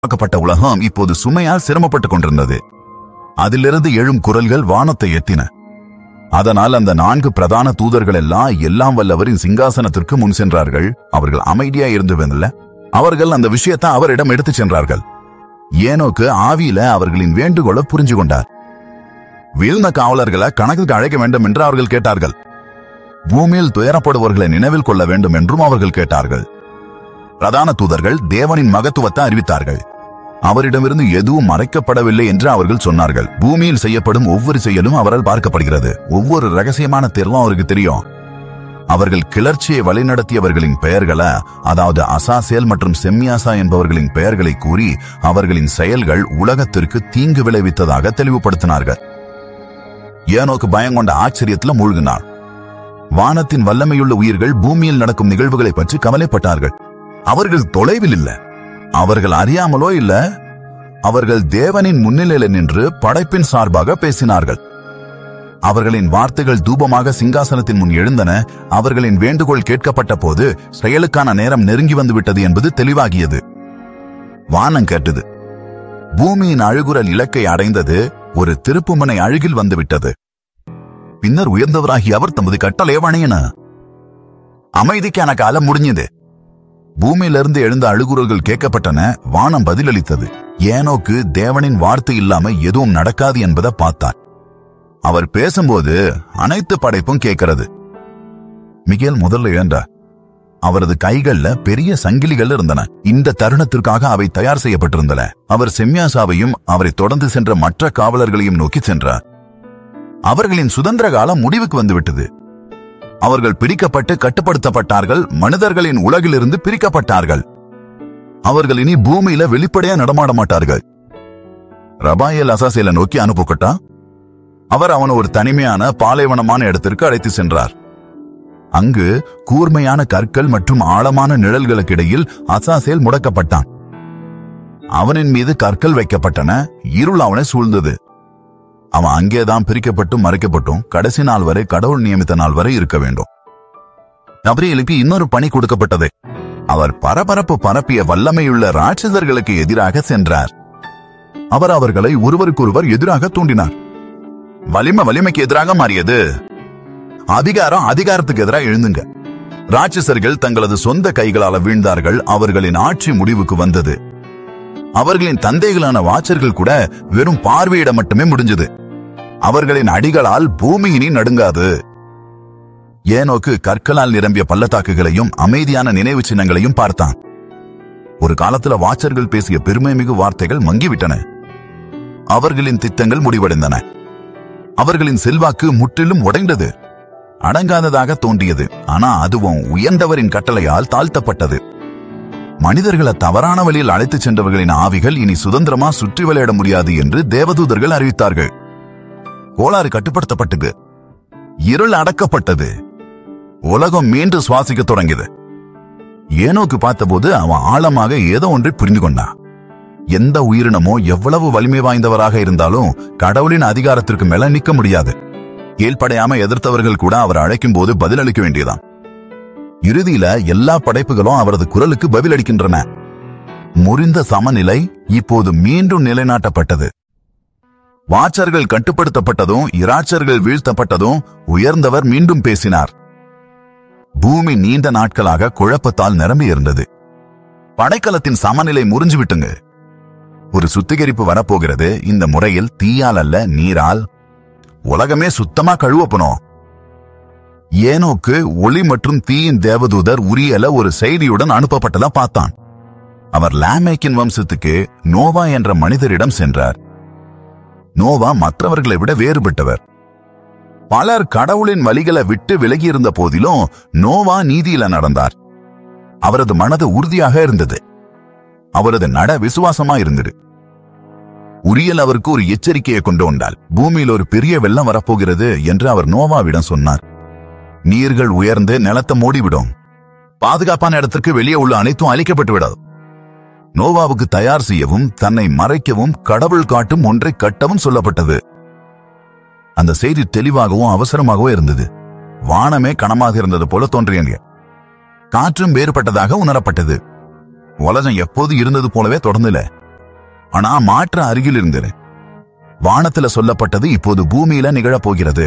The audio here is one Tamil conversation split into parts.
உருவாக்கப்பட்ட உலகம் இப்போது சுமையால் சிரமப்பட்டுக் கொண்டிருந்தது அதிலிருந்து எழும் குரல்கள் வானத்தை எத்தின அதனால் அந்த நான்கு பிரதான தூதர்கள் எல்லாம் எல்லாம் வல்லவரின் சிங்காசனத்திற்கு முன் சென்றார்கள் அவர்கள் அமைதியா இருந்தவங்கல்ல அவர்கள் அந்த விஷயத்தை அவரிடம் எடுத்துச் சென்றார்கள் ஏனோக்கு ஆவியில அவர்களின் வேண்டுகோளை புரிஞ்சு கொண்டார் வீழ்ந்த காவலர்களை கணக்குக்கு அழைக்க வேண்டும் என்று அவர்கள் கேட்டார்கள் பூமியில் துயரப்படுபவர்களை நினைவில் கொள்ள வேண்டும் என்றும் அவர்கள் கேட்டார்கள் பிரதான தூதர்கள் தேவனின் மகத்துவத்தை அறிவித்தார்கள் அவரிடமிருந்து எதுவும் மறைக்கப்படவில்லை என்று அவர்கள் சொன்னார்கள் பூமியில் செய்யப்படும் ஒவ்வொரு செயலும் அவரால் பார்க்கப்படுகிறது ஒவ்வொரு ரகசியமான தேர்வும் அவருக்கு தெரியும் அவர்கள் கிளர்ச்சியை வழிநடத்தியவர்களின் பெயர்களை அதாவது அசாசேல் மற்றும் செம்மியாசா என்பவர்களின் பெயர்களை கூறி அவர்களின் செயல்கள் உலகத்திற்கு தீங்கு விளைவித்ததாக தெளிவுபடுத்தினார்கள் ஏனோக்கு பயங்கொண்ட ஆச்சரியத்துல மூழ்கினார் வானத்தின் வல்லமையுள்ள உயிர்கள் பூமியில் நடக்கும் நிகழ்வுகளை பற்றி கவலைப்பட்டார்கள் அவர்கள் தொலைவில் இல்ல அவர்கள் அறியாமலோ இல்ல அவர்கள் தேவனின் முன்னிலையில நின்று படைப்பின் சார்பாக பேசினார்கள் அவர்களின் வார்த்தைகள் தூபமாக சிங்காசனத்தின் முன் எழுந்தன அவர்களின் வேண்டுகோள் கேட்கப்பட்ட போது செயலுக்கான நேரம் நெருங்கி வந்து விட்டது என்பது தெளிவாகியது வானம் கேட்டது பூமியின் அழுகுரல் இலக்கை அடைந்தது ஒரு திருப்புமுனை அழுகில் வந்துவிட்டது பின்னர் உயர்ந்தவராகி அவர் தமது கட்டளை வணையின அமைதிக்கான காலம் முடிஞ்சது பூமியிலிருந்து எழுந்த அழுகுறல்கள் கேட்கப்பட்டன வானம் பதிலளித்தது ஏனோக்கு தேவனின் வார்த்தை இல்லாம எதுவும் நடக்காது என்பதை பார்த்தார் அவர் பேசும்போது அனைத்து படைப்பும் கேட்கிறது மிகேல் முதல்ல எழுந்தார் அவரது கைகள்ல பெரிய சங்கிலிகள் இருந்தன இந்த தருணத்திற்காக அவை தயார் செய்யப்பட்டிருந்தன அவர் செம்யாசாவையும் அவரை தொடர்ந்து சென்ற மற்ற காவலர்களையும் நோக்கி சென்றார் அவர்களின் சுதந்திர காலம் முடிவுக்கு வந்துவிட்டது அவர்கள் பிடிக்கப்பட்டு கட்டுப்படுத்தப்பட்டார்கள் மனிதர்களின் உலகிலிருந்து பிரிக்கப்பட்டார்கள் அவர்கள் இனி பூமியில வெளிப்படையா நடமாட மாட்டார்கள் ரபாயல் அசாசேல நோக்கி அனுப்பப்பட்டா அவர் அவன் ஒரு தனிமையான பாலைவனமான இடத்திற்கு அழைத்து சென்றார் அங்கு கூர்மையான கற்கள் மற்றும் ஆழமான நிழல்களுக்கு இடையில் அசாசேல் முடக்கப்பட்டான் அவனின் மீது கற்கள் வைக்கப்பட்டன இருள் அவனை சூழ்ந்தது அவன் அங்கேதான் பிரிக்கப்பட்டும் மறைக்கப்பட்டும் கடைசி நாள் வரை கடவுள் நியமித்த நாள் வரை இருக்க வேண்டும் நபரியலுக்கு இன்னொரு பணி கொடுக்கப்பட்டது அவர் பரபரப்பு பரப்பிய வல்லமையுள்ள ராட்சசர்களுக்கு எதிராக சென்றார் அவர் அவர்களை ஒருவருக்கொருவர் எதிராக தூண்டினார் வலிமை வலிமைக்கு எதிராக மாறியது அதிகாரம் அதிகாரத்துக்கு எதிராக எழுந்துங்க ராட்சசர்கள் தங்களது சொந்த கைகளால வீழ்ந்தார்கள் அவர்களின் ஆட்சி முடிவுக்கு வந்தது அவர்களின் தந்தைகளான வாச்சர்கள் கூட வெறும் பார்வையிட மட்டுமே முடிஞ்சது அவர்களின் அடிகளால் பூமியினி நடுங்காது ஏனோக்கு கற்களால் நிரம்பிய பள்ளத்தாக்குகளையும் அமைதியான நினைவு சின்னங்களையும் பார்த்தான் ஒரு காலத்துல வாச்சர்கள் பேசிய பெருமை மிகு வார்த்தைகள் மங்கிவிட்டன அவர்களின் திட்டங்கள் முடிவடைந்தன அவர்களின் செல்வாக்கு முற்றிலும் உடைந்தது அடங்காததாக தோன்றியது ஆனா அதுவும் உயர்ந்தவரின் கட்டளையால் தாழ்த்தப்பட்டது மனிதர்களை தவறான வழியில் அழைத்துச் சென்றவர்களின் ஆவிகள் இனி சுதந்திரமா சுற்றி விளையாட முடியாது என்று தேவதூதர்கள் அறிவித்தார்கள் கோளாறு கட்டுப்படுத்தப்பட்டது இருள் அடக்கப்பட்டது உலகம் மீண்டும் சுவாசிக்க தொடங்கியது ஏனோக்கு பார்த்தபோது அவன் ஆழமாக ஏதோ ஒன்றை புரிந்து கொண்டான் எந்த உயிரினமோ எவ்வளவு வலிமை வாய்ந்தவராக இருந்தாலும் கடவுளின் அதிகாரத்திற்கு மேல நிக்க முடியாது கீழ்ப்படையாம எதிர்த்தவர்கள் கூட அவர் அழைக்கும் போது பதிலளிக்க வேண்டியதான் இறுதியில எல்லா படைப்புகளும் அவரது குரலுக்கு பதிலளிக்கின்றன முறிந்த சமநிலை இப்போது மீண்டும் நிலைநாட்டப்பட்டது வாச்சர்கள் கட்டுப்படுத்தப்பட்டதும் இராச்சர்கள் வீழ்த்தப்பட்டதும் உயர்ந்தவர் மீண்டும் பேசினார் பூமி நீண்ட நாட்களாக குழப்பத்தால் நிரம்பி இருந்தது படைக்கலத்தின் சமநிலை முறிஞ்சு விட்டுங்க ஒரு சுத்திகரிப்பு வரப்போகிறது இந்த முறையில் தீயால் அல்ல நீரால் உலகமே சுத்தமா கழுவப்பணும் ஏனோக்கு ஒளி மற்றும் தீயின் தேவதூதர் உரியல ஒரு செய்தியுடன் அனுப்பப்பட்டதா பார்த்தான் அவர் லாமேக்கின் வம்சத்துக்கு நோவா என்ற மனிதரிடம் சென்றார் நோவா மற்றவர்களை விட வேறுபட்டவர் பலர் கடவுளின் வழிகளை விட்டு விலகி இருந்த போதிலும் நோவா நீதியில நடந்தார் அவரது மனது உறுதியாக இருந்தது அவரது நட விசுவாசமா இருந்தது உரியல் அவருக்கு ஒரு எச்சரிக்கையை கொண்டு வந்தால் பூமியில் ஒரு பெரிய வெள்ளம் வரப்போகிறது என்று அவர் நோவாவிடம் சொன்னார் நீர்கள் உயர்ந்து நிலத்தை மூடிவிடும் பாதுகாப்பான இடத்திற்கு வெளியே உள்ள அனைத்தும் அழிக்கப்பட்டு விடாது நோவாவுக்கு தயார் செய்யவும் தன்னை மறைக்கவும் கடவுள் காட்டும் ஒன்றை கட்டவும் சொல்லப்பட்டது அந்த செய்தி தெளிவாகவும் அவசரமாகவும் இருந்தது வானமே கனமாக இருந்தது போல தோன்றியது காற்றும் வேறுபட்டதாக உணரப்பட்டது உலகம் எப்போது இருந்தது போலவே தொடர்ந்துல ஆனா மாற்ற அருகில் இருந்தது வானத்துல சொல்லப்பட்டது இப்போது பூமியில நிகழப் போகிறது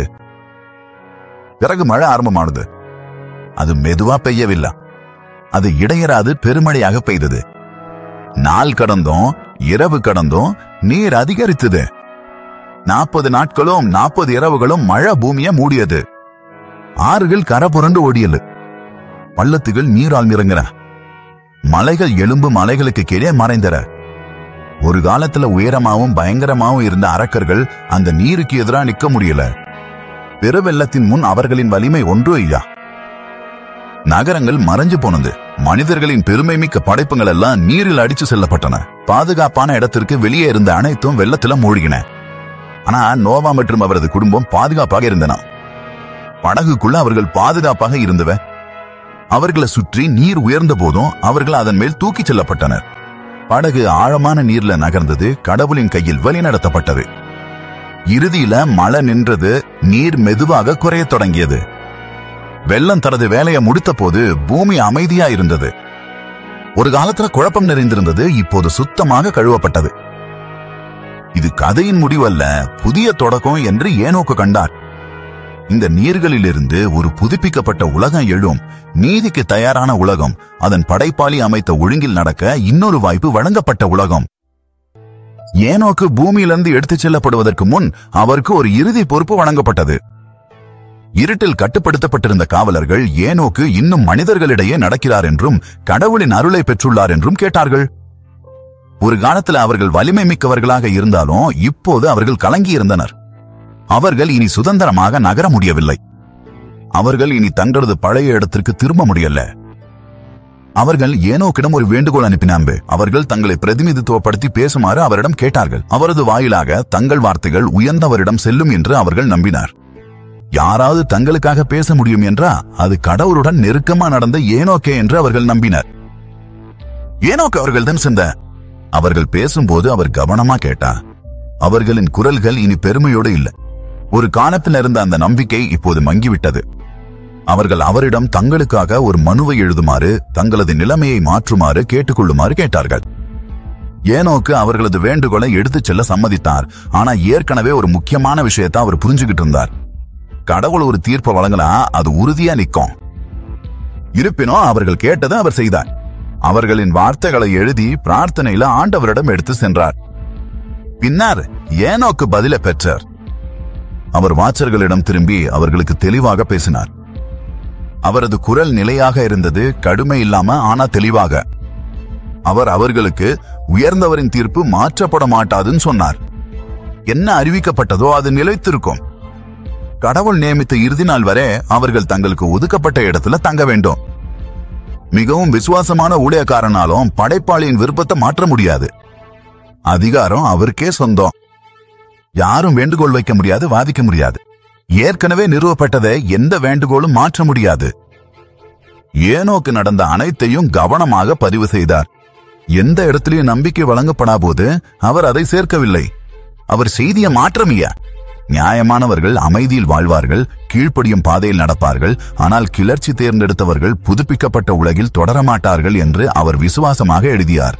பிறகு மழை ஆரம்பமானது அது மெதுவா பெய்யவில்லை அது இடையராது பெருமழையாக பெய்தது நாள் கடந்தும் இரவு கடந்தும் நீர் அதிகரித்தது நாற்பது நாட்களும் நாற்பது இரவுகளும் மழை பூமியை மூடியது ஆறுகள் கரை புரண்டு ஓடியது பள்ளத்துகள் நீரால் நிறங்கின மலைகள் எலும்பு மலைகளுக்கு கீழே மறைந்தன ஒரு காலத்துல உயரமாவும் பயங்கரமாவும் இருந்த அரக்கர்கள் அந்த நீருக்கு எதிராக நிக்க முடியல பெருவெள்ளத்தின் முன் அவர்களின் வலிமை ஒன்று ஐயா நகரங்கள் மறைஞ்சு போனது மனிதர்களின் பெருமை மிக்க படைப்புகள் எல்லாம் நீரில் அடிச்சு செல்லப்பட்டன பாதுகாப்பான இடத்திற்கு வெளியே இருந்த அனைத்தும் வெள்ளத்துல மூழ்கின ஆனா நோவா மற்றும் அவரது குடும்பம் பாதுகாப்பாக இருந்தன படகுக்குள்ள அவர்கள் பாதுகாப்பாக இருந்தவ அவர்களை சுற்றி நீர் உயர்ந்த போதும் அவர்கள் அதன் மேல் தூக்கிச் செல்லப்பட்டனர் படகு ஆழமான நீர்ல நகர்ந்தது கடவுளின் கையில் வழிநடத்தப்பட்டது இறுதியில மழை நின்றது நீர் மெதுவாக குறையத் தொடங்கியது வெள்ளம் தனது வேலையை முடித்த போது பூமி அமைதியா இருந்தது ஒரு காலத்துல குழப்பம் நிறைந்திருந்தது இப்போது சுத்தமாக கழுவப்பட்டது இது கதையின் முடிவல்ல புதிய தொடக்கம் என்று ஏனோக்கு கண்டார் இந்த நீர்களிலிருந்து ஒரு புதுப்பிக்கப்பட்ட உலகம் எழும் நீதிக்கு தயாரான உலகம் அதன் படைப்பாளி அமைத்த ஒழுங்கில் நடக்க இன்னொரு வாய்ப்பு வழங்கப்பட்ட உலகம் ஏனோக்கு பூமியிலிருந்து எடுத்துச் செல்லப்படுவதற்கு முன் அவருக்கு ஒரு இறுதி பொறுப்பு வழங்கப்பட்டது இருட்டில் கட்டுப்படுத்தப்பட்டிருந்த காவலர்கள் ஏனோக்கு இன்னும் மனிதர்களிடையே நடக்கிறார் என்றும் கடவுளின் அருளை பெற்றுள்ளார் என்றும் கேட்டார்கள் ஒரு காலத்துல அவர்கள் வலிமை மிக்கவர்களாக இருந்தாலும் இப்போது அவர்கள் கலங்கி இருந்தனர் அவர்கள் இனி சுதந்திரமாக நகர முடியவில்லை அவர்கள் இனி தங்களது பழைய இடத்திற்கு திரும்ப முடியல அவர்கள் ஏனோக்கிடம் ஒரு வேண்டுகோள் அனுப்பினாம்பு அவர்கள் தங்களை பிரதிநிதித்துவப்படுத்தி பேசுமாறு அவரிடம் கேட்டார்கள் அவரது வாயிலாக தங்கள் வார்த்தைகள் உயர்ந்தவரிடம் செல்லும் என்று அவர்கள் நம்பினார் யாராவது தங்களுக்காக பேச முடியும் என்றா அது கடவுளுடன் நெருக்கமா நடந்த ஏனோக்கே என்று அவர்கள் நம்பினர் ஏனோக்கு அவர்கள்தான் சென்ற அவர்கள் பேசும்போது அவர் கவனமா கேட்டா அவர்களின் குரல்கள் இனி பெருமையோடு இல்லை ஒரு காலத்தில் இருந்த அந்த நம்பிக்கை இப்போது மங்கிவிட்டது அவர்கள் அவரிடம் தங்களுக்காக ஒரு மனுவை எழுதுமாறு தங்களது நிலைமையை மாற்றுமாறு கேட்டுக்கொள்ளுமாறு கேட்டார்கள் ஏனோக்கு அவர்களது வேண்டுகோளை எடுத்துச் செல்ல சம்மதித்தார் ஆனா ஏற்கனவே ஒரு முக்கியமான விஷயத்தை அவர் புரிஞ்சுகிட்டு இருந்தார் கடவுள் ஒரு தீர்ப்பை வழங்கினா அது உறுதியா நிக்கும் இருப்பினும் அவர்கள் கேட்டதை அவர் செய்தார் அவர்களின் வார்த்தைகளை எழுதி பிரார்த்தனையில ஆண்டவரிடம் எடுத்து சென்றார் பின்னர் ஏனோக்கு பதில பெற்றார் அவர் வாச்சர்களிடம் திரும்பி அவர்களுக்கு தெளிவாக பேசினார் அவரது குரல் நிலையாக இருந்தது கடுமை இல்லாம ஆனா தெளிவாக அவர் அவர்களுக்கு உயர்ந்தவரின் தீர்ப்பு மாற்றப்பட மாட்டாதுன்னு சொன்னார் என்ன அறிவிக்கப்பட்டதோ அது நிலைத்திருக்கும் கடவுள் நியமித்த இறுதி நாள் வரை அவர்கள் தங்களுக்கு ஒதுக்கப்பட்ட இடத்துல தங்க வேண்டும் மிகவும் விசுவாசமான ஊழியக்காரனாலும் படைப்பாளியின் விருப்பத்தை மாற்ற முடியாது அதிகாரம் அவருக்கே சொந்தம் யாரும் வேண்டுகோள் வைக்க முடியாது வாதிக்க முடியாது ஏற்கனவே நிறுவப்பட்டதை எந்த வேண்டுகோளும் மாற்ற முடியாது ஏனோக்கு நடந்த அனைத்தையும் கவனமாக பதிவு செய்தார் எந்த இடத்திலையும் நம்பிக்கை வழங்கப்படா போது அவர் அதை சேர்க்கவில்லை அவர் செய்திய மாற்றமிய நியாயமானவர்கள் அமைதியில் வாழ்வார்கள் கீழ்ப்படியும் பாதையில் நடப்பார்கள் ஆனால் கிளர்ச்சி தேர்ந்தெடுத்தவர்கள் புதுப்பிக்கப்பட்ட உலகில் தொடரமாட்டார்கள் என்று அவர் விசுவாசமாக எழுதியார்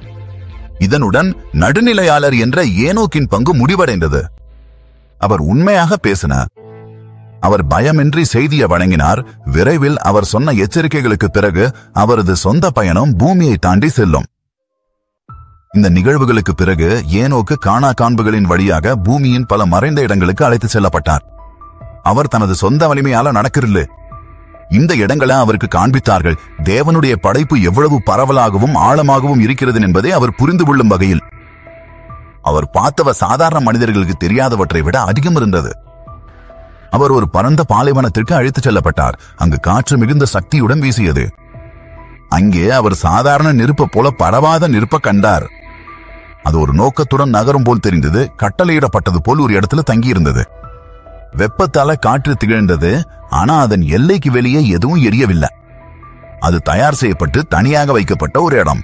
இதனுடன் நடுநிலையாளர் என்ற ஏனோக்கின் பங்கு முடிவடைந்தது அவர் உண்மையாக பேசினார் அவர் பயமின்றி செய்தியை வழங்கினார் விரைவில் அவர் சொன்ன எச்சரிக்கைகளுக்கு பிறகு அவரது சொந்த பயணம் பூமியை தாண்டி செல்லும் இந்த நிகழ்வுகளுக்கு பிறகு ஏனோக்கு காணா காண்புகளின் வழியாக பூமியின் பல மறைந்த இடங்களுக்கு அழைத்துச் செல்லப்பட்டார் அவர் தனது சொந்த வலிமையால நடக்கிறது இந்த இடங்களை அவருக்கு காண்பித்தார்கள் தேவனுடைய படைப்பு எவ்வளவு பரவலாகவும் ஆழமாகவும் இருக்கிறது என்பதை அவர் புரிந்து கொள்ளும் வகையில் அவர் பார்த்தவ சாதாரண மனிதர்களுக்கு தெரியாதவற்றை விட அதிகம் இருந்தது அவர் ஒரு பரந்த பாலைவனத்திற்கு அழைத்துச் செல்லப்பட்டார் அங்கு காற்று மிகுந்த சக்தியுடன் வீசியது அங்கே அவர் சாதாரண நெருப்ப போல பரவாத நெருப்ப கண்டார் அது ஒரு நோக்கத்துடன் நகரும் போல் தெரிந்தது கட்டளையிடப்பட்டது போல் ஒரு இடத்துல தங்கியிருந்தது வெப்பத்தால காற்று திகழ்ந்தது ஆனா அதன் எல்லைக்கு வெளியே எதுவும் எரியவில்லை அது தயார் செய்யப்பட்டு தனியாக வைக்கப்பட்ட ஒரு இடம்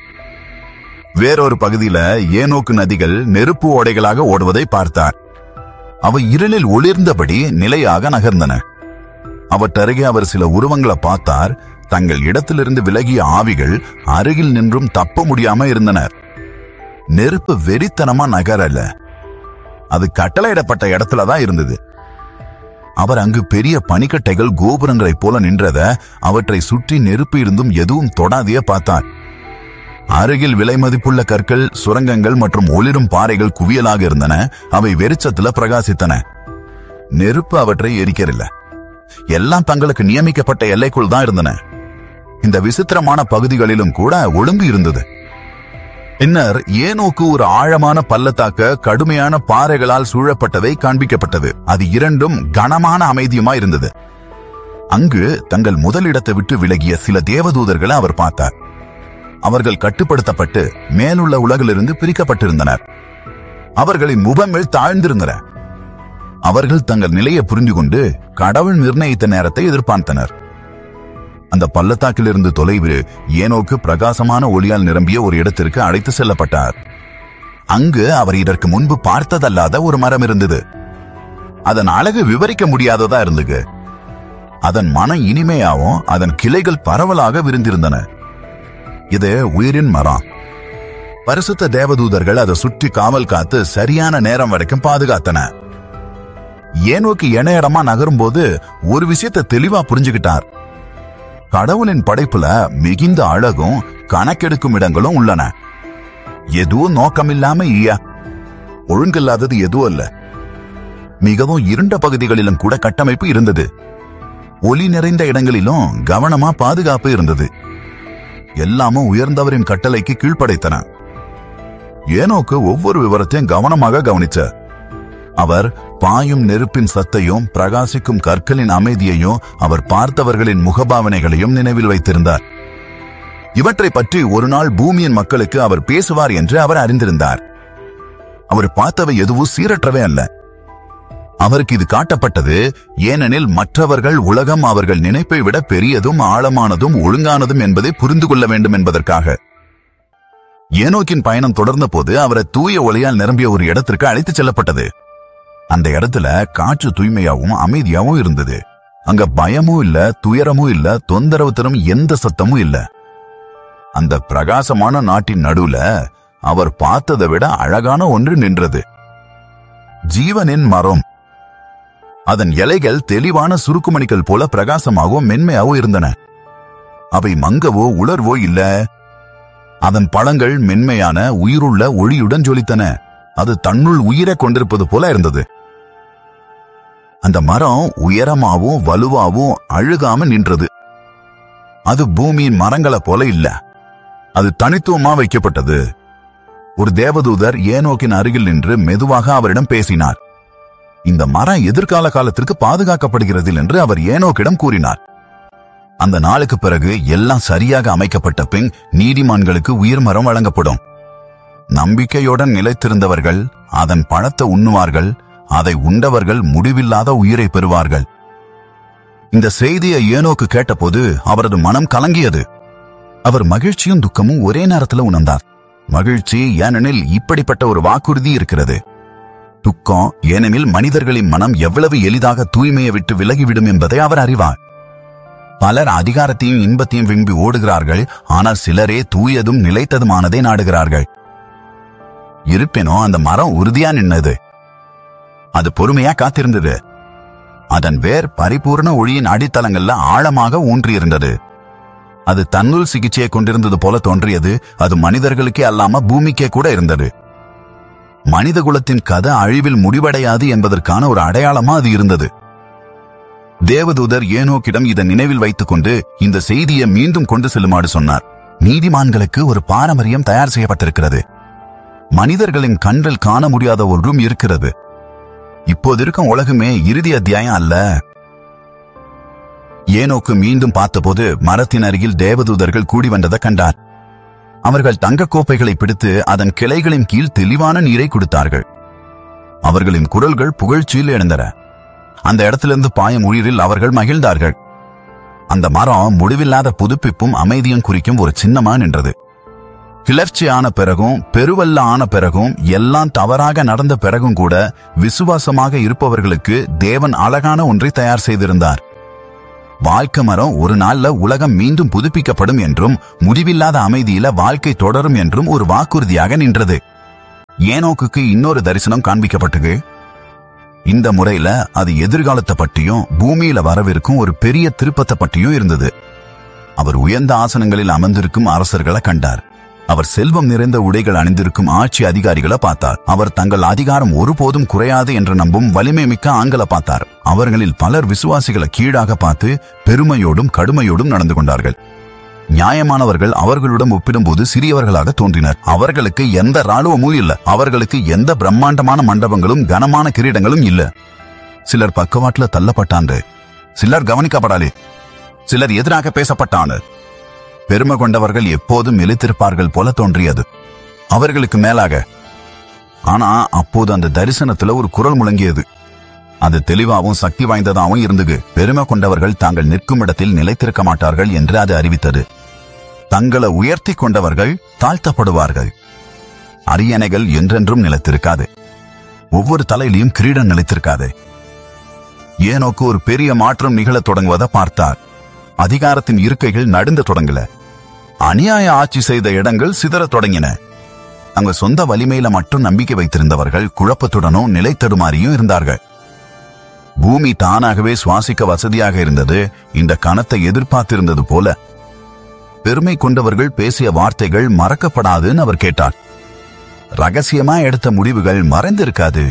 வேறொரு பகுதியில ஏனோக்கு நதிகள் நெருப்பு ஓடைகளாக ஓடுவதை பார்த்தார் அவை இருளில் ஒளிர்ந்தபடி நிலையாக நகர்ந்தன அவற்றருகே அவர் சில உருவங்களை பார்த்தார் தங்கள் இடத்திலிருந்து விலகிய ஆவிகள் அருகில் நின்றும் தப்ப முடியாம இருந்தனர் நெருப்பு வெறித்தனமா நகரல அது கட்டளையிடப்பட்ட இடத்துல தான் இருந்தது அவர் அங்கு பெரிய பனிக்கட்டைகள் கோபுரங்களைப் போல நின்றத அவற்றை சுற்றி நெருப்பு இருந்தும் எதுவும் தொடாதையே பார்த்தார் அருகில் விலை மதிப்புள்ள கற்கள் சுரங்கங்கள் மற்றும் ஒளிரும் பாறைகள் குவியலாக இருந்தன அவை வெறிச்சத்துல பிரகாசித்தன நெருப்பு அவற்றை எரிக்கவில்லை எல்லாம் தங்களுக்கு நியமிக்கப்பட்ட எல்லைக்குள் தான் இருந்தன இந்த விசித்திரமான பகுதிகளிலும் கூட ஒழுங்கு இருந்தது பின்னர் ஏனோக்கு ஒரு ஆழமான பள்ளத்தாக்க கடுமையான பாறைகளால் சூழப்பட்டதை காண்பிக்கப்பட்டது அது இரண்டும் கனமான அமைதியுமா இருந்தது அங்கு தங்கள் முதலிடத்தை விட்டு விலகிய சில தேவதூதர்களை அவர் பார்த்தார் அவர்கள் கட்டுப்படுத்தப்பட்டு மேலுள்ள உலகிலிருந்து பிரிக்கப்பட்டிருந்தனர் அவர்களின் முகங்கள் தாழ்ந்திருந்தன அவர்கள் தங்கள் நிலையை புரிந்து கொண்டு கடவுள் நிர்ணயித்த நேரத்தை எதிர்பார்த்தனர் அந்த பள்ளத்தாக்கிலிருந்து தொலைவு ஏனோக்கு பிரகாசமான ஒளியால் நிரம்பிய ஒரு இடத்திற்கு அழைத்து செல்லப்பட்டார் அங்கு அவர் இதற்கு முன்பு பார்த்ததல்லாத ஒரு மரம் இருந்தது அதன் அழகு விவரிக்க முடியாததா இருந்தது அதன் மன இனிமையாவும் அதன் கிளைகள் பரவலாக விரிந்திருந்தன இது உயிரின் மரம் பரிசுத்த தேவதூதர்கள் அதை சுற்றி காவல் காத்து சரியான நேரம் வரைக்கும் பாதுகாத்தன ஏனோக்கு இணை இடமா நகரும் போது ஒரு விஷயத்தை தெளிவா புரிஞ்சுக்கிட்டார் கடவுளின் படைப்புல மிகுந்த அழகும் கணக்கெடுக்கும் இடங்களும் உள்ளன எதுவும் நோக்கமில்லாம ஈயா ஒழுங்கில்லாதது எதுவும் இல்ல மிகவும் இருண்ட பகுதிகளிலும் கூட கட்டமைப்பு இருந்தது ஒளி நிறைந்த இடங்களிலும் கவனமா பாதுகாப்பு இருந்தது எல்லாமும் உயர்ந்தவரின் கட்டளைக்கு கீழ்ப்படைத்தன ஏனோக்கு ஒவ்வொரு விவரத்தையும் கவனமாக கவனிச்ச அவர் பாயும் நெருப்பின் சத்தையும் பிரகாசிக்கும் கற்களின் அமைதியையும் அவர் பார்த்தவர்களின் முகபாவனைகளையும் நினைவில் வைத்திருந்தார் இவற்றை பற்றி ஒரு நாள் பூமியின் மக்களுக்கு அவர் பேசுவார் என்று அவர் அறிந்திருந்தார் அவர் பார்த்தவை எதுவும் சீரற்றவே அல்ல அவருக்கு இது காட்டப்பட்டது ஏனெனில் மற்றவர்கள் உலகம் அவர்கள் நினைப்பை விட பெரியதும் ஆழமானதும் ஒழுங்கானதும் என்பதை புரிந்து கொள்ள வேண்டும் என்பதற்காக ஏனோக்கின் பயணம் தொடர்ந்த போது அவரை தூய ஒளியால் நிரம்பிய ஒரு இடத்திற்கு அழைத்துச் செல்லப்பட்டது அந்த இடத்துல காற்று தூய்மையாவும் அமைதியாவும் இருந்தது அங்க பயமும் இல்ல துயரமும் இல்ல தொந்தரவு தரும் எந்த சத்தமும் இல்ல அந்த பிரகாசமான நாட்டின் நடுவுல அவர் பார்த்ததை விட அழகான ஒன்று நின்றது ஜீவனின் மரம் அதன் இலைகள் தெளிவான சுருக்குமணிகள் போல பிரகாசமாகவும் மென்மையாகவும் இருந்தன அவை மங்கவோ உலர்வோ இல்ல அதன் பழங்கள் மென்மையான உயிருள்ள ஒளியுடன் ஜொலித்தன அது தன்னுள் உயிரை கொண்டிருப்பது போல இருந்தது அந்த மரம் உயரமாவும் வலுவாவும் அழுகாம நின்றது அது பூமியின் மரங்களை போல இல்ல அது தனித்துவமா வைக்கப்பட்டது ஒரு தேவதூதர் ஏனோக்கின் அருகில் நின்று மெதுவாக அவரிடம் பேசினார் இந்த மரம் எதிர்கால காலத்திற்கு பாதுகாக்கப்படுகிறது என்று அவர் ஏனோக்கிடம் கூறினார் அந்த நாளுக்கு பிறகு எல்லாம் சரியாக அமைக்கப்பட்ட பின் நீதிமான்களுக்கு உயிர் மரம் வழங்கப்படும் நம்பிக்கையுடன் நிலைத்திருந்தவர்கள் அதன் பழத்தை உண்ணுவார்கள் அதை உண்டவர்கள் முடிவில்லாத உயிரை பெறுவார்கள் இந்த செய்தியை ஏனோக்கு கேட்டபோது அவரது மனம் கலங்கியது அவர் மகிழ்ச்சியும் துக்கமும் ஒரே நேரத்தில் உணர்ந்தார் மகிழ்ச்சி ஏனெனில் இப்படிப்பட்ட ஒரு வாக்குறுதி இருக்கிறது துக்கம் ஏனெனில் மனிதர்களின் மனம் எவ்வளவு எளிதாக தூய்மையை விட்டு விலகிவிடும் என்பதை அவர் அறிவார் பலர் அதிகாரத்தையும் இன்பத்தையும் விரும்பி ஓடுகிறார்கள் ஆனால் சிலரே தூயதும் நிலைத்ததுமானதை நாடுகிறார்கள் இருப்பினும் அந்த மரம் உறுதியா நின்னது அது பொறுமையா காத்திருந்தது அதன் வேர் பரிபூர்ண ஒளியின் அடித்தளங்கள்ல ஆழமாக ஊன்றியிருந்தது அது தன்னுள் சிகிச்சையை கொண்டிருந்தது போல தோன்றியது அது மனிதர்களுக்கே அல்லாம பூமிக்கே கூட இருந்தது மனித குலத்தின் கதை அழிவில் முடிவடையாது என்பதற்கான ஒரு அடையாளமா அது இருந்தது தேவதூதர் ஏனோக்கிடம் இதை நினைவில் வைத்துக் கொண்டு இந்த செய்தியை மீண்டும் கொண்டு செல்லுமாறு சொன்னார் நீதிமான்களுக்கு ஒரு பாரம்பரியம் தயார் செய்யப்பட்டிருக்கிறது மனிதர்களின் கண்கள் காண முடியாத ஒன்றும் இருக்கிறது இப்போது இருக்கும் உலகமே இறுதி அத்தியாயம் அல்ல ஏனோக்கு மீண்டும் பார்த்தபோது மரத்தின் அருகில் தேவதூதர்கள் கூடி வந்ததை கண்டார் அவர்கள் தங்கக் கோப்பைகளை பிடித்து அதன் கிளைகளின் கீழ் தெளிவான நீரை கொடுத்தார்கள் அவர்களின் குரல்கள் புகழ்ச்சியில் எழுந்தன அந்த இடத்திலிருந்து பாயும் உயிரில் அவர்கள் மகிழ்ந்தார்கள் அந்த மரம் முடிவில்லாத புதுப்பிப்பும் அமைதியும் குறிக்கும் ஒரு சின்னமா நின்றது கிளர்ச்சி ஆன பிறகும் பெருவல்ல ஆன பிறகும் எல்லாம் தவறாக நடந்த பிறகும் கூட விசுவாசமாக இருப்பவர்களுக்கு தேவன் அழகான ஒன்றை தயார் செய்திருந்தார் வாழ்க்கை மரம் ஒரு நாள்ல உலகம் மீண்டும் புதுப்பிக்கப்படும் என்றும் முடிவில்லாத அமைதியில வாழ்க்கை தொடரும் என்றும் ஒரு வாக்குறுதியாக நின்றது ஏனோக்குக்கு இன்னொரு தரிசனம் காண்பிக்கப்பட்டது இந்த முறையில அது எதிர்காலத்தை பற்றியும் பூமியில வரவிருக்கும் ஒரு பெரிய திருப்பத்தை பற்றியும் இருந்தது அவர் உயர்ந்த ஆசனங்களில் அமர்ந்திருக்கும் அரசர்களை கண்டார் அவர் செல்வம் நிறைந்த உடைகள் அணிந்திருக்கும் ஆட்சி அதிகாரிகளை பார்த்தார் அவர் தங்கள் அதிகாரம் ஒருபோதும் குறையாது என்று நம்பும் வலிமை மிக்க ஆண்களை பார்த்தார் அவர்களில் பலர் விசுவாசிகளை கீழாக பார்த்து பெருமையோடும் கடுமையோடும் நடந்து கொண்டார்கள் நியாயமானவர்கள் அவர்களுடன் ஒப்பிடும்போது சிறியவர்களாக தோன்றினர் அவர்களுக்கு எந்த ராணுவமும் இல்ல அவர்களுக்கு எந்த பிரம்மாண்டமான மண்டபங்களும் கனமான கிரீடங்களும் இல்ல சிலர் பக்கவாட்டுல தள்ளப்பட்டாண்டு சிலர் கவனிக்கப்படாலே சிலர் எதிராக பேசப்பட்டானு பெருமை கொண்டவர்கள் எப்போதும் நிலைத்திருப்பார்கள் போல தோன்றியது அவர்களுக்கு மேலாக ஆனா அப்போது அந்த தரிசனத்துல ஒரு குரல் முழங்கியது அது தெளிவாகவும் சக்தி வாய்ந்ததாகவும் இருந்தது பெருமை கொண்டவர்கள் தாங்கள் நிற்கும் இடத்தில் நிலைத்திருக்க மாட்டார்கள் என்று அது அறிவித்தது தங்களை உயர்த்தி கொண்டவர்கள் தாழ்த்தப்படுவார்கள் அரியணைகள் என்றென்றும் நிலைத்திருக்காது ஒவ்வொரு தலையிலையும் கிரீடம் நிலைத்திருக்காது ஏனோக்கு ஒரு பெரிய மாற்றம் நிகழத் தொடங்குவதை பார்த்தார் அதிகாரத்தின் இருக்கைகள் நடுந்த தொடங்கல அநியாய ஆட்சி செய்த இடங்கள் சிதறத் தொடங்கின அங்க சொந்த வலிமையில மட்டும் நம்பிக்கை வைத்திருந்தவர்கள் குழப்பத்துடனும் நிலை தடுமாறியும் இருந்தார்கள் பூமி தானாகவே சுவாசிக்க வசதியாக இருந்தது இந்த கணத்தை எதிர்பார்த்திருந்தது போல பெருமை கொண்டவர்கள் பேசிய வார்த்தைகள் மறக்கப்படாதுன்னு அவர் கேட்டார் ரகசியமா எடுத்த முடிவுகள் மறைந்திருக்காது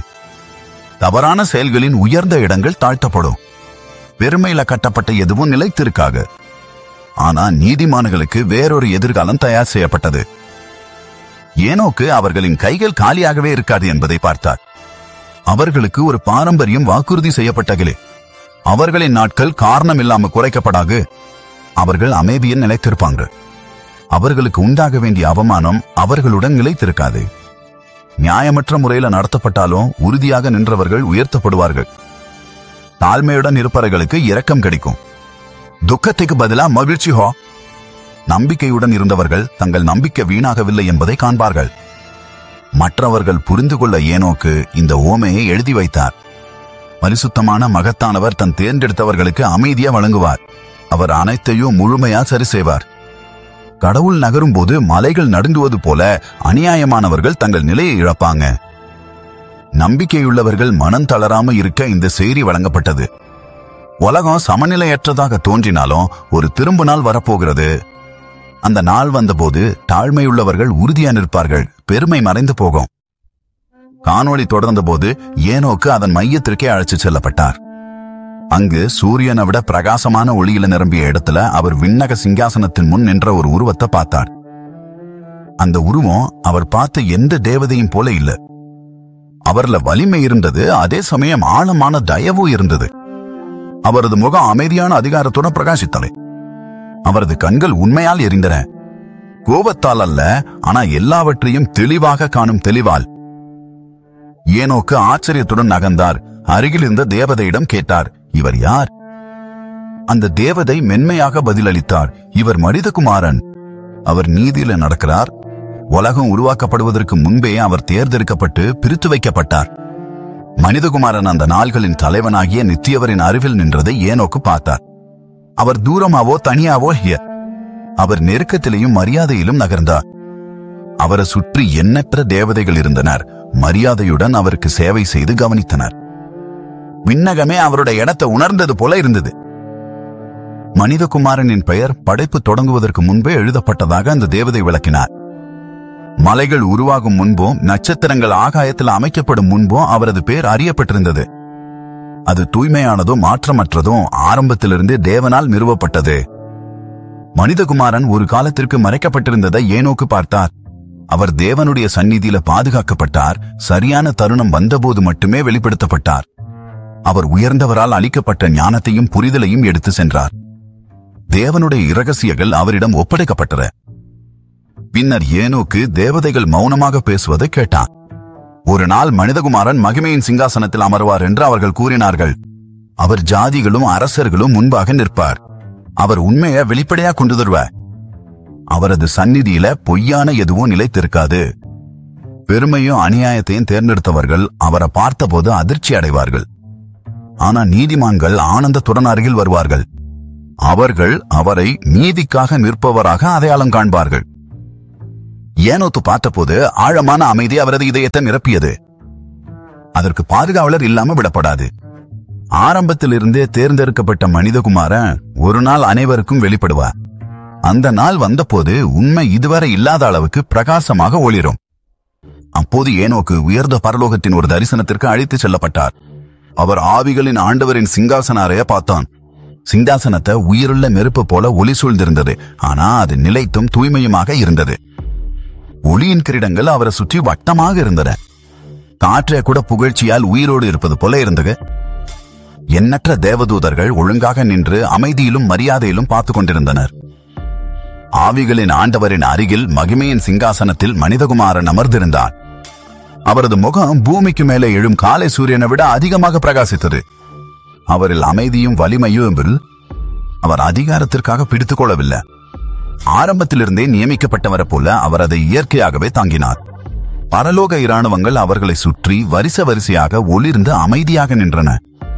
தவறான செயல்களின் உயர்ந்த இடங்கள் தாழ்த்தப்படும் பெருமையில கட்டப்பட்ட எதுவும் நிலைத்திருக்காது ஆனா நீதிமான்களுக்கு வேறொரு எதிர்காலம் தயார் செய்யப்பட்டது ஏனோக்கு அவர்களின் கைகள் காலியாகவே இருக்காது என்பதை பார்த்தார் அவர்களுக்கு ஒரு பாரம்பரியம் வாக்குறுதி செய்யப்பட்டகளே அவர்களின் நாட்கள் காரணம் இல்லாம குறைக்கப்படாது அவர்கள் அமைதியில் நிலைத்திருப்பாங்க அவர்களுக்கு உண்டாக வேண்டிய அவமானம் அவர்களுடன் நிலைத்திருக்காது நியாயமற்ற முறையில நடத்தப்பட்டாலும் உறுதியாக நின்றவர்கள் உயர்த்தப்படுவார்கள் தாழ்மையுடன் இருப்பவர்களுக்கு இரக்கம் கிடைக்கும் துக்கத்துக்கு பதிலா மகிழ்ச்சி ஹோ நம்பிக்கையுடன் இருந்தவர்கள் தங்கள் நம்பிக்கை வீணாகவில்லை என்பதை காண்பார்கள் மற்றவர்கள் புரிந்து கொள்ள ஏனோக்கு இந்த ஓமையை எழுதி வைத்தார் பரிசுத்தமான மகத்தானவர் தன் தேர்ந்தெடுத்தவர்களுக்கு அமைதியா வழங்குவார் அவர் அனைத்தையும் முழுமையா சரி செய்வார் கடவுள் நகரும் போது மலைகள் நடுங்குவது போல அநியாயமானவர்கள் தங்கள் நிலையை இழப்பாங்க நம்பிக்கையுள்ளவர்கள் மனம் தளராம இருக்க இந்த செய்தி வழங்கப்பட்டது உலகம் சமநிலையற்றதாக தோன்றினாலும் ஒரு திரும்ப நாள் வரப்போகிறது அந்த நாள் வந்தபோது தாழ்மையுள்ளவர்கள் உறுதியா நிற்பார்கள் பெருமை மறைந்து போகும் காணொளி தொடர்ந்தபோது ஏனோக்கு அதன் மையத்திற்கே அழைச்சு செல்லப்பட்டார் அங்கு சூரியனை விட பிரகாசமான ஒளியில நிரம்பிய இடத்துல அவர் விண்ணக சிங்காசனத்தின் முன் நின்ற ஒரு உருவத்தை பார்த்தார் அந்த உருவம் அவர் பார்த்த எந்த தேவதையும் போல இல்ல அவர்ல வலிமை இருந்தது அதே சமயம் ஆழமான தயவும் இருந்தது அவரது முகம் அமைதியான அதிகாரத்துடன் பிரகாசித்தலை அவரது கண்கள் உண்மையால் எரிந்தன கோபத்தால் அல்ல ஆனா எல்லாவற்றையும் தெளிவாக காணும் தெளிவால் ஏனோக்கு ஆச்சரியத்துடன் நகர்ந்தார் அருகில் இருந்த தேவதையிடம் கேட்டார் இவர் யார் அந்த தேவதை மென்மையாக பதிலளித்தார் இவர் மனிதகுமாரன் அவர் நீதியில நடக்கிறார் உலகம் உருவாக்கப்படுவதற்கு முன்பே அவர் தேர்ந்தெடுக்கப்பட்டு பிரித்து வைக்கப்பட்டார் மனிதகுமாரன் அந்த நாள்களின் தலைவனாகிய நித்தியவரின் அருகில் நின்றதை ஏனோக்கு பார்த்தார் அவர் தூரமாவோ தனியாவோ இல்ல அவர் நெருக்கத்திலையும் மரியாதையிலும் நகர்ந்தார் அவரை சுற்றி எண்ணற்ற தேவதைகள் இருந்தனர் மரியாதையுடன் அவருக்கு சேவை செய்து கவனித்தனர் விண்ணகமே அவருடைய இடத்தை உணர்ந்தது போல இருந்தது மனிதகுமாரனின் பெயர் படைப்பு தொடங்குவதற்கு முன்பே எழுதப்பட்டதாக அந்த தேவதை விளக்கினார் மலைகள் உருவாகும் முன்பும் நட்சத்திரங்கள் ஆகாயத்தில் அமைக்கப்படும் முன்பும் அவரது பேர் அறியப்பட்டிருந்தது அது தூய்மையானதும் மாற்றமற்றதும் ஆரம்பத்திலிருந்தே தேவனால் நிறுவப்பட்டது மனிதகுமாரன் ஒரு காலத்திற்கு மறைக்கப்பட்டிருந்ததை ஏனோக்கு பார்த்தார் அவர் தேவனுடைய சந்நிதியில பாதுகாக்கப்பட்டார் சரியான தருணம் வந்தபோது மட்டுமே வெளிப்படுத்தப்பட்டார் அவர் உயர்ந்தவரால் அளிக்கப்பட்ட ஞானத்தையும் புரிதலையும் எடுத்து சென்றார் தேவனுடைய இரகசியங்கள் அவரிடம் ஒப்படைக்கப்பட்டன பின்னர் ஏனோக்கு தேவதைகள் மௌனமாக பேசுவதை கேட்டான் ஒரு நாள் மனிதகுமாரன் மகிமையின் சிங்காசனத்தில் அமர்வார் என்று அவர்கள் கூறினார்கள் அவர் ஜாதிகளும் அரசர்களும் முன்பாக நிற்பார் அவர் உண்மையை வெளிப்படையா கொண்டு தருவார் அவரது சந்நிதியில பொய்யான எதுவும் நிலைத்திருக்காது பெருமையும் அநியாயத்தையும் தேர்ந்தெடுத்தவர்கள் அவரை பார்த்தபோது அதிர்ச்சி அடைவார்கள் ஆனா நீதிமான்கள் ஆனந்தத்துடன் அருகில் வருவார்கள் அவர்கள் அவரை நீதிக்காக நிற்பவராக அடையாளம் காண்பார்கள் ஏனோத்து பார்த்தபோது ஆழமான அமைதி அவரது இதயத்தை நிரப்பியது அதற்கு பாதுகாவலர் இல்லாம விடப்படாது ஆரம்பத்திலிருந்தே தேர்ந்தெடுக்கப்பட்ட மனிதகுமாரன் ஒரு நாள் அனைவருக்கும் வெளிப்படுவார் அந்த நாள் வந்தபோது உண்மை இதுவரை இல்லாத அளவுக்கு பிரகாசமாக ஒளிரும் அப்போது ஏனோக்கு உயர்ந்த பரலோகத்தின் ஒரு தரிசனத்திற்கு அழைத்துச் செல்லப்பட்டார் அவர் ஆவிகளின் ஆண்டவரின் சிங்காசன அறைய பார்த்தான் சிங்காசனத்தை உயிருள்ள நெருப்பு போல ஒளி சூழ்ந்திருந்தது ஆனா அது நிலைத்தும் தூய்மையுமாக இருந்தது ஒளியின் கிரீடங்கள் அவரை சுற்றி வட்டமாக இருந்தன காற்றே கூட புகழ்ச்சியால் உயிரோடு இருப்பது போல இருந்தது எண்ணற்ற தேவதூதர்கள் ஒழுங்காக நின்று அமைதியிலும் மரியாதையிலும் பார்த்து கொண்டிருந்தனர் ஆவிகளின் ஆண்டவரின் அருகில் மகிமையின் சிங்காசனத்தில் மனிதகுமாரன் அமர்ந்திருந்தார் அவரது முகம் பூமிக்கு மேலே எழும் காலை சூரியனை விட அதிகமாக பிரகாசித்தது அவரில் அமைதியும் வலிமையும் அவர் அதிகாரத்திற்காக பிடித்துக் கொள்ளவில்லை ஆரம்பத்திலிருந்தே நியமிக்கப்பட்டவரை போல அவர் அதை இயற்கையாகவே தாங்கினார் பரலோக இராணுவங்கள் அவர்களை சுற்றி வரிச வரிசையாக ஒளிர்ந்து அமைதியாக நின்றன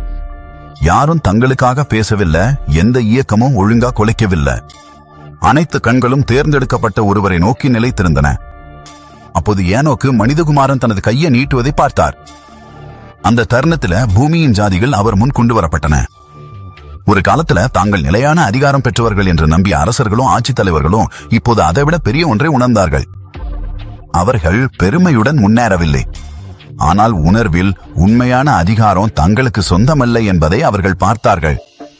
யாரும் தங்களுக்காக பேசவில்லை எந்த இயக்கமும் ஒழுங்கா கொலைக்கவில்லை அனைத்து கண்களும் தேர்ந்தெடுக்கப்பட்ட ஒருவரை நோக்கி நிலைத்திருந்தன அப்போது ஏனோக்கு மனிதகுமாரன் தனது கையை நீட்டுவதை பார்த்தார் அந்த தருணத்துல பூமியின் ஜாதிகள் அவர் முன் கொண்டு வரப்பட்டன ஒரு காலத்துல தாங்கள் நிலையான அதிகாரம் பெற்றவர்கள் என்று நம்பிய அரசர்களும் ஆட்சித் தலைவர்களும் இப்போது அதைவிட பெரிய ஒன்றை உணர்ந்தார்கள் அவர்கள் பெருமையுடன் முன்னேறவில்லை ஆனால் உணர்வில் உண்மையான அதிகாரம் தங்களுக்கு சொந்தமல்ல என்பதை அவர்கள் பார்த்தார்கள்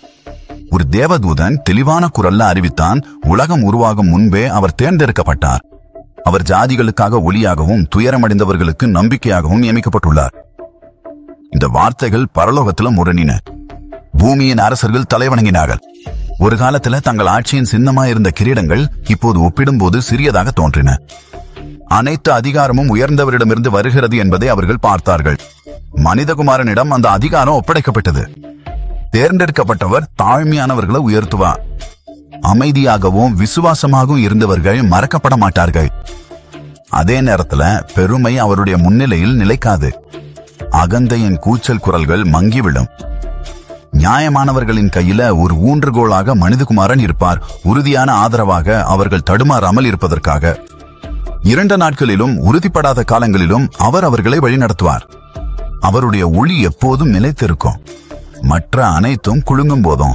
ஒரு தேவதூதன் தெளிவான குரல்ல அறிவித்தான் உலகம் உருவாகும் முன்பே அவர் தேர்ந்தெடுக்கப்பட்டார் அவர் ஜாதிகளுக்காக ஒளியாகவும் துயரமடைந்தவர்களுக்கு நம்பிக்கையாகவும் நியமிக்கப்பட்டுள்ளார் இந்த வார்த்தைகள் பரலோகத்துல முரணின பூமியின் அரசர்கள் தலைவணங்கினார்கள் ஒரு காலத்துல தங்கள் ஆட்சியின் சின்னமா இருந்த கிரீடங்கள் இப்போது ஒப்பிடும்போது சிறியதாக தோன்றின அனைத்து அதிகாரமும் உயர்ந்தவரிடமிருந்து வருகிறது என்பதை அவர்கள் பார்த்தார்கள் மனிதகுமாரனிடம் அந்த அதிகாரம் ஒப்படைக்கப்பட்டது தேர்ந்தெடுக்கப்பட்டவர் தாழ்மையானவர்களை உயர்த்துவார் அமைதியாகவும் விசுவாசமாகவும் இருந்தவர்கள் மறக்கப்பட மாட்டார்கள் அதே நேரத்துல பெருமை அவருடைய முன்னிலையில் நிலைக்காது அகந்தையின் கூச்சல் குரல்கள் மங்கிவிடும் நியாயமானவர்களின் கையில ஒரு ஊன்றுகோலாக மனிதகுமாரன் இருப்பார் உறுதியான ஆதரவாக அவர்கள் தடுமாறாமல் இருப்பதற்காக இரண்டு நாட்களிலும் உறுதிப்படாத காலங்களிலும் அவர் அவர்களை வழிநடத்துவார் அவருடைய ஒளி எப்போதும் நிலைத்திருக்கும் மற்ற அனைத்தும் குலுங்கும் போதும்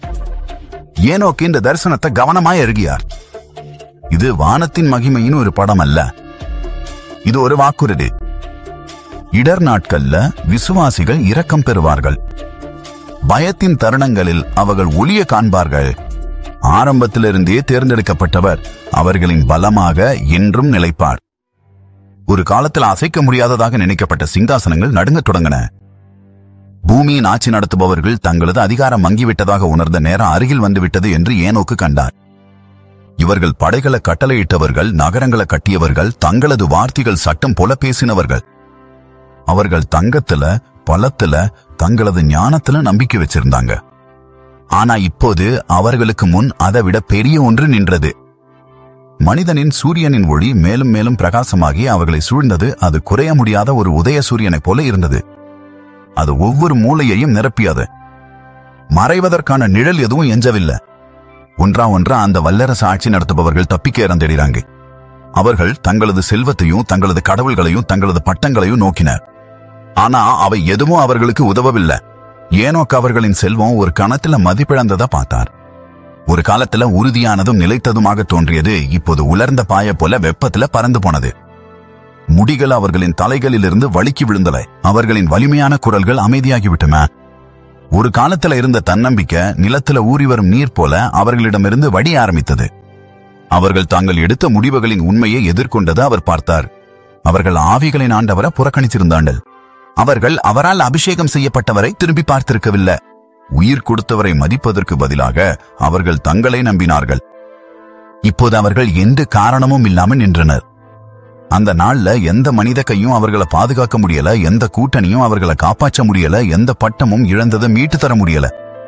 ஏனோக்கு இந்த தரிசனத்தை கவனமாய் அருகியார் இது வானத்தின் மகிமையின் ஒரு படம் அல்ல இது ஒரு வாக்குறுதி இடர் நாட்கள்ல விசுவாசிகள் இரக்கம் பெறுவார்கள் பயத்தின் தருணங்களில் அவர்கள் ஒளிய காண்பார்கள் ஆரம்பத்திலிருந்தே தேர்ந்தெடுக்கப்பட்டவர் அவர்களின் பலமாக என்றும் நிலைப்பார் ஒரு காலத்தில் அசைக்க முடியாததாக நினைக்கப்பட்ட சிங்காசனங்கள் நடுங்கத் தொடங்கின பூமியின் ஆட்சி நடத்துபவர்கள் தங்களது அதிகாரம் மங்கிவிட்டதாக உணர்ந்த நேரம் அருகில் வந்துவிட்டது என்று ஏனோக்கு கண்டார் இவர்கள் படைகளை கட்டளையிட்டவர்கள் நகரங்களை கட்டியவர்கள் தங்களது வார்த்தைகள் சட்டம் போல பேசினவர்கள் அவர்கள் தங்கத்துல பலத்துல தங்களது ஞானத்துல நம்பிக்கை வச்சிருந்தாங்க ஆனா இப்போது அவர்களுக்கு முன் அதை விட பெரிய ஒன்று நின்றது மனிதனின் சூரியனின் ஒளி மேலும் மேலும் பிரகாசமாகி அவர்களை சூழ்ந்தது அது குறைய முடியாத ஒரு உதய சூரியனைப் போல இருந்தது அது ஒவ்வொரு மூலையையும் நிரப்பியது மறைவதற்கான நிழல் எதுவும் எஞ்சவில்லை ஒன்றா ஒன்றா அந்த வல்லரசு ஆட்சி நடத்துபவர்கள் தப்பிக்க இறந்திடுறாங்க அவர்கள் தங்களது செல்வத்தையும் தங்களது கடவுள்களையும் தங்களது பட்டங்களையும் நோக்கினர் ஆனா அவை எதுவும் அவர்களுக்கு உதவவில்லை ஏனோக்கு அவர்களின் செல்வம் ஒரு கணத்துல மதிப்பிழந்ததா பார்த்தார் ஒரு காலத்துல உறுதியானதும் நிலைத்ததுமாக தோன்றியது இப்போது உலர்ந்த பாய போல வெப்பத்துல பறந்து போனது முடிகள் அவர்களின் தலைகளிலிருந்து வழுக்கி விழுந்தன அவர்களின் வலிமையான குரல்கள் அமைதியாகிவிட்டன ஒரு காலத்துல இருந்த தன்னம்பிக்கை நிலத்துல ஊறி வரும் நீர் போல அவர்களிடமிருந்து வடி ஆரம்பித்தது அவர்கள் தாங்கள் எடுத்த முடிவுகளின் உண்மையை எதிர்கொண்டது அவர் பார்த்தார் அவர்கள் ஆவிகளின் ஆண்டவரை புறக்கணித்திருந்தார்கள் அவர்கள் அவரால் அபிஷேகம் செய்யப்பட்டவரை திரும்பி பார்த்திருக்கவில்லை உயிர் கொடுத்தவரை மதிப்பதற்கு பதிலாக அவர்கள் தங்களை நம்பினார்கள் இப்போது அவர்கள் எந்த காரணமும் இல்லாமல் நின்றனர் அந்த நாள்ல எந்த மனித கையும் அவர்களை பாதுகாக்க முடியல எந்த கூட்டணியும் அவர்களை காப்பாற்ற முடியல எந்த பட்டமும் இழந்ததை மீட்டு தர முடியல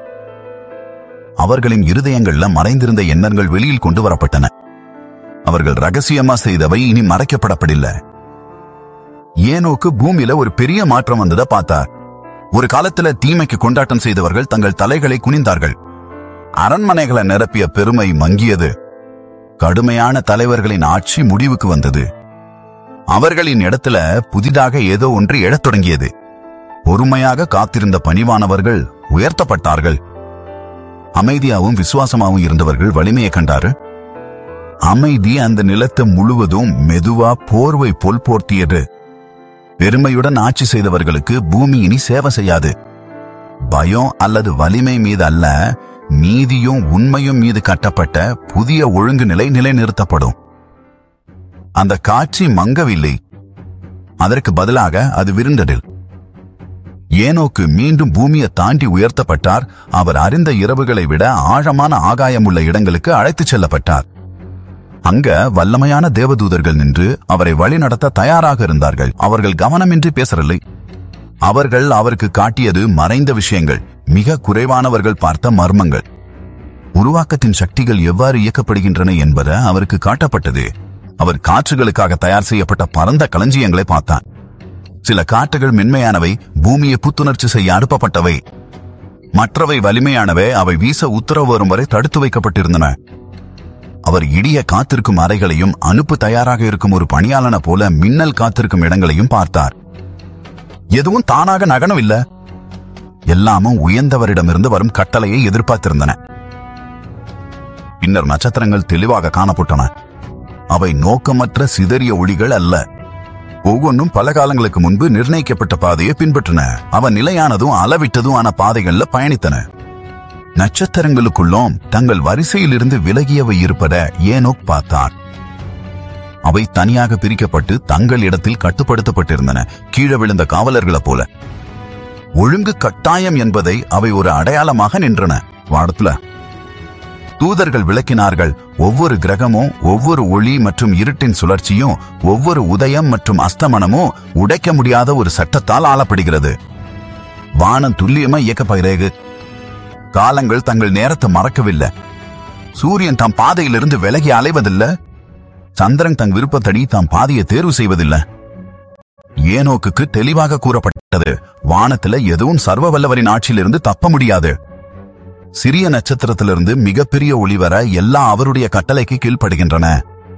அவர்களின் இருதயங்கள்ல மறைந்திருந்த எண்ணங்கள் வெளியில் கொண்டு வரப்பட்டன அவர்கள் ரகசியமா செய்தவை இனி மறைக்கப்படப்படில்லை ஏனோக்கு பூமியில ஒரு பெரிய மாற்றம் வந்ததை பார்த்தார் ஒரு காலத்துல தீமைக்கு கொண்டாட்டம் செய்தவர்கள் தங்கள் தலைகளை குனிந்தார்கள் அரண்மனைகளை நிரப்பிய பெருமை மங்கியது கடுமையான தலைவர்களின் ஆட்சி முடிவுக்கு வந்தது அவர்களின் இடத்துல புதிதாக ஏதோ ஒன்று எழத் தொடங்கியது பொறுமையாக காத்திருந்த பணிவானவர்கள் உயர்த்தப்பட்டார்கள் அமைதியாவும் விசுவாசமாவும் இருந்தவர்கள் வலிமையை கண்டாரு அமைதி அந்த நிலத்தை முழுவதும் மெதுவா போர்வை போல் போர்த்தியது பெருமையுடன் ஆட்சி செய்தவர்களுக்கு பூமி இனி சேவை செய்யாது பயம் அல்லது வலிமை மீது அல்ல நீதியும் உண்மையும் மீது கட்டப்பட்ட புதிய ஒழுங்கு நிலை நிலைநிறுத்தப்படும் அந்த காட்சி மங்கவில்லை அதற்கு பதிலாக அது விருந்தது ஏனோக்கு மீண்டும் பூமியை தாண்டி உயர்த்தப்பட்டார் அவர் அறிந்த இரவுகளை விட ஆழமான ஆகாயமுள்ள இடங்களுக்கு அழைத்துச் செல்லப்பட்டார் அங்க வல்லமையான தேவதூதர்கள் நின்று அவரை வழிநடத்த தயாராக இருந்தார்கள் அவர்கள் கவனமின்றி பேசவில்லை அவர்கள் அவருக்கு காட்டியது மறைந்த விஷயங்கள் மிக குறைவானவர்கள் பார்த்த மர்மங்கள் உருவாக்கத்தின் சக்திகள் எவ்வாறு இயக்கப்படுகின்றன என்பது அவருக்கு காட்டப்பட்டது அவர் காற்றுகளுக்காக தயார் செய்யப்பட்ட பரந்த களஞ்சியங்களை பார்த்தார் சில காற்றுகள் மென்மையானவை பூமியை புத்துணர்ச்சி செய்ய அனுப்பப்பட்டவை மற்றவை வலிமையானவை அவை வீச உத்தரவு வரும் வரை தடுத்து வைக்கப்பட்டிருந்தன அவர் இடிய காத்திருக்கும் அறைகளையும் அனுப்பு தயாராக இருக்கும் ஒரு பணியாளன போல மின்னல் காத்திருக்கும் இடங்களையும் பார்த்தார் எதுவும் தானாக நகனவில்லை எல்லாமும் உயர்ந்தவரிடமிருந்து வரும் கட்டளையை எதிர்பார்த்திருந்தன பின்னர் நட்சத்திரங்கள் தெளிவாக காணப்பட்டன அவை நோக்கமற்ற சிதறிய ஒளிகள் அல்ல ஒவ்வொன்றும் பல காலங்களுக்கு முன்பு நிர்ணயிக்கப்பட்ட பாதையை பின்பற்றின அவ நிலையானதும் அளவிட்டதும் ஆன பாதைகள்ல பயணித்தன நட்சத்திரங்களுக்குள்ளும் தங்கள் வரிசையிலிருந்து விலகியவை இருப்பத ஏனோக் பார்த்தார் அவை தனியாக பிரிக்கப்பட்டு தங்கள் இடத்தில் கட்டுப்படுத்தப்பட்டிருந்தன கீழே விழுந்த காவலர்களைப் போல ஒழுங்கு கட்டாயம் என்பதை அவை ஒரு அடையாளமாக நின்றன வாடத்துல தூதர்கள் விளக்கினார்கள் ஒவ்வொரு கிரகமும் ஒவ்வொரு ஒளி மற்றும் இருட்டின் சுழற்சியும் ஒவ்வொரு உதயம் மற்றும் அஸ்தமனமும் உடைக்க முடியாத ஒரு சட்டத்தால் ஆளப்படுகிறது வானம் துல்லியமா இயக்கப்படுகிறது காலங்கள் தங்கள் நேரத்தை மறக்கவில்லை சூரியன் தம் பாதையிலிருந்து விலகி அலைவதில்லை சந்திரன் தன் விருப்பத்தடி தாம் பாதையை தேர்வு செய்வதில்லை ஏனோக்குக்கு தெளிவாக கூறப்பட்டது வானத்துல எதுவும் சர்வ வல்லவரின் ஆட்சியிலிருந்து தப்ப முடியாது சிறிய நட்சத்திரத்திலிருந்து மிகப்பெரிய ஒளி வர எல்லாம் அவருடைய கட்டளைக்கு கீழ்ப்படுகின்றன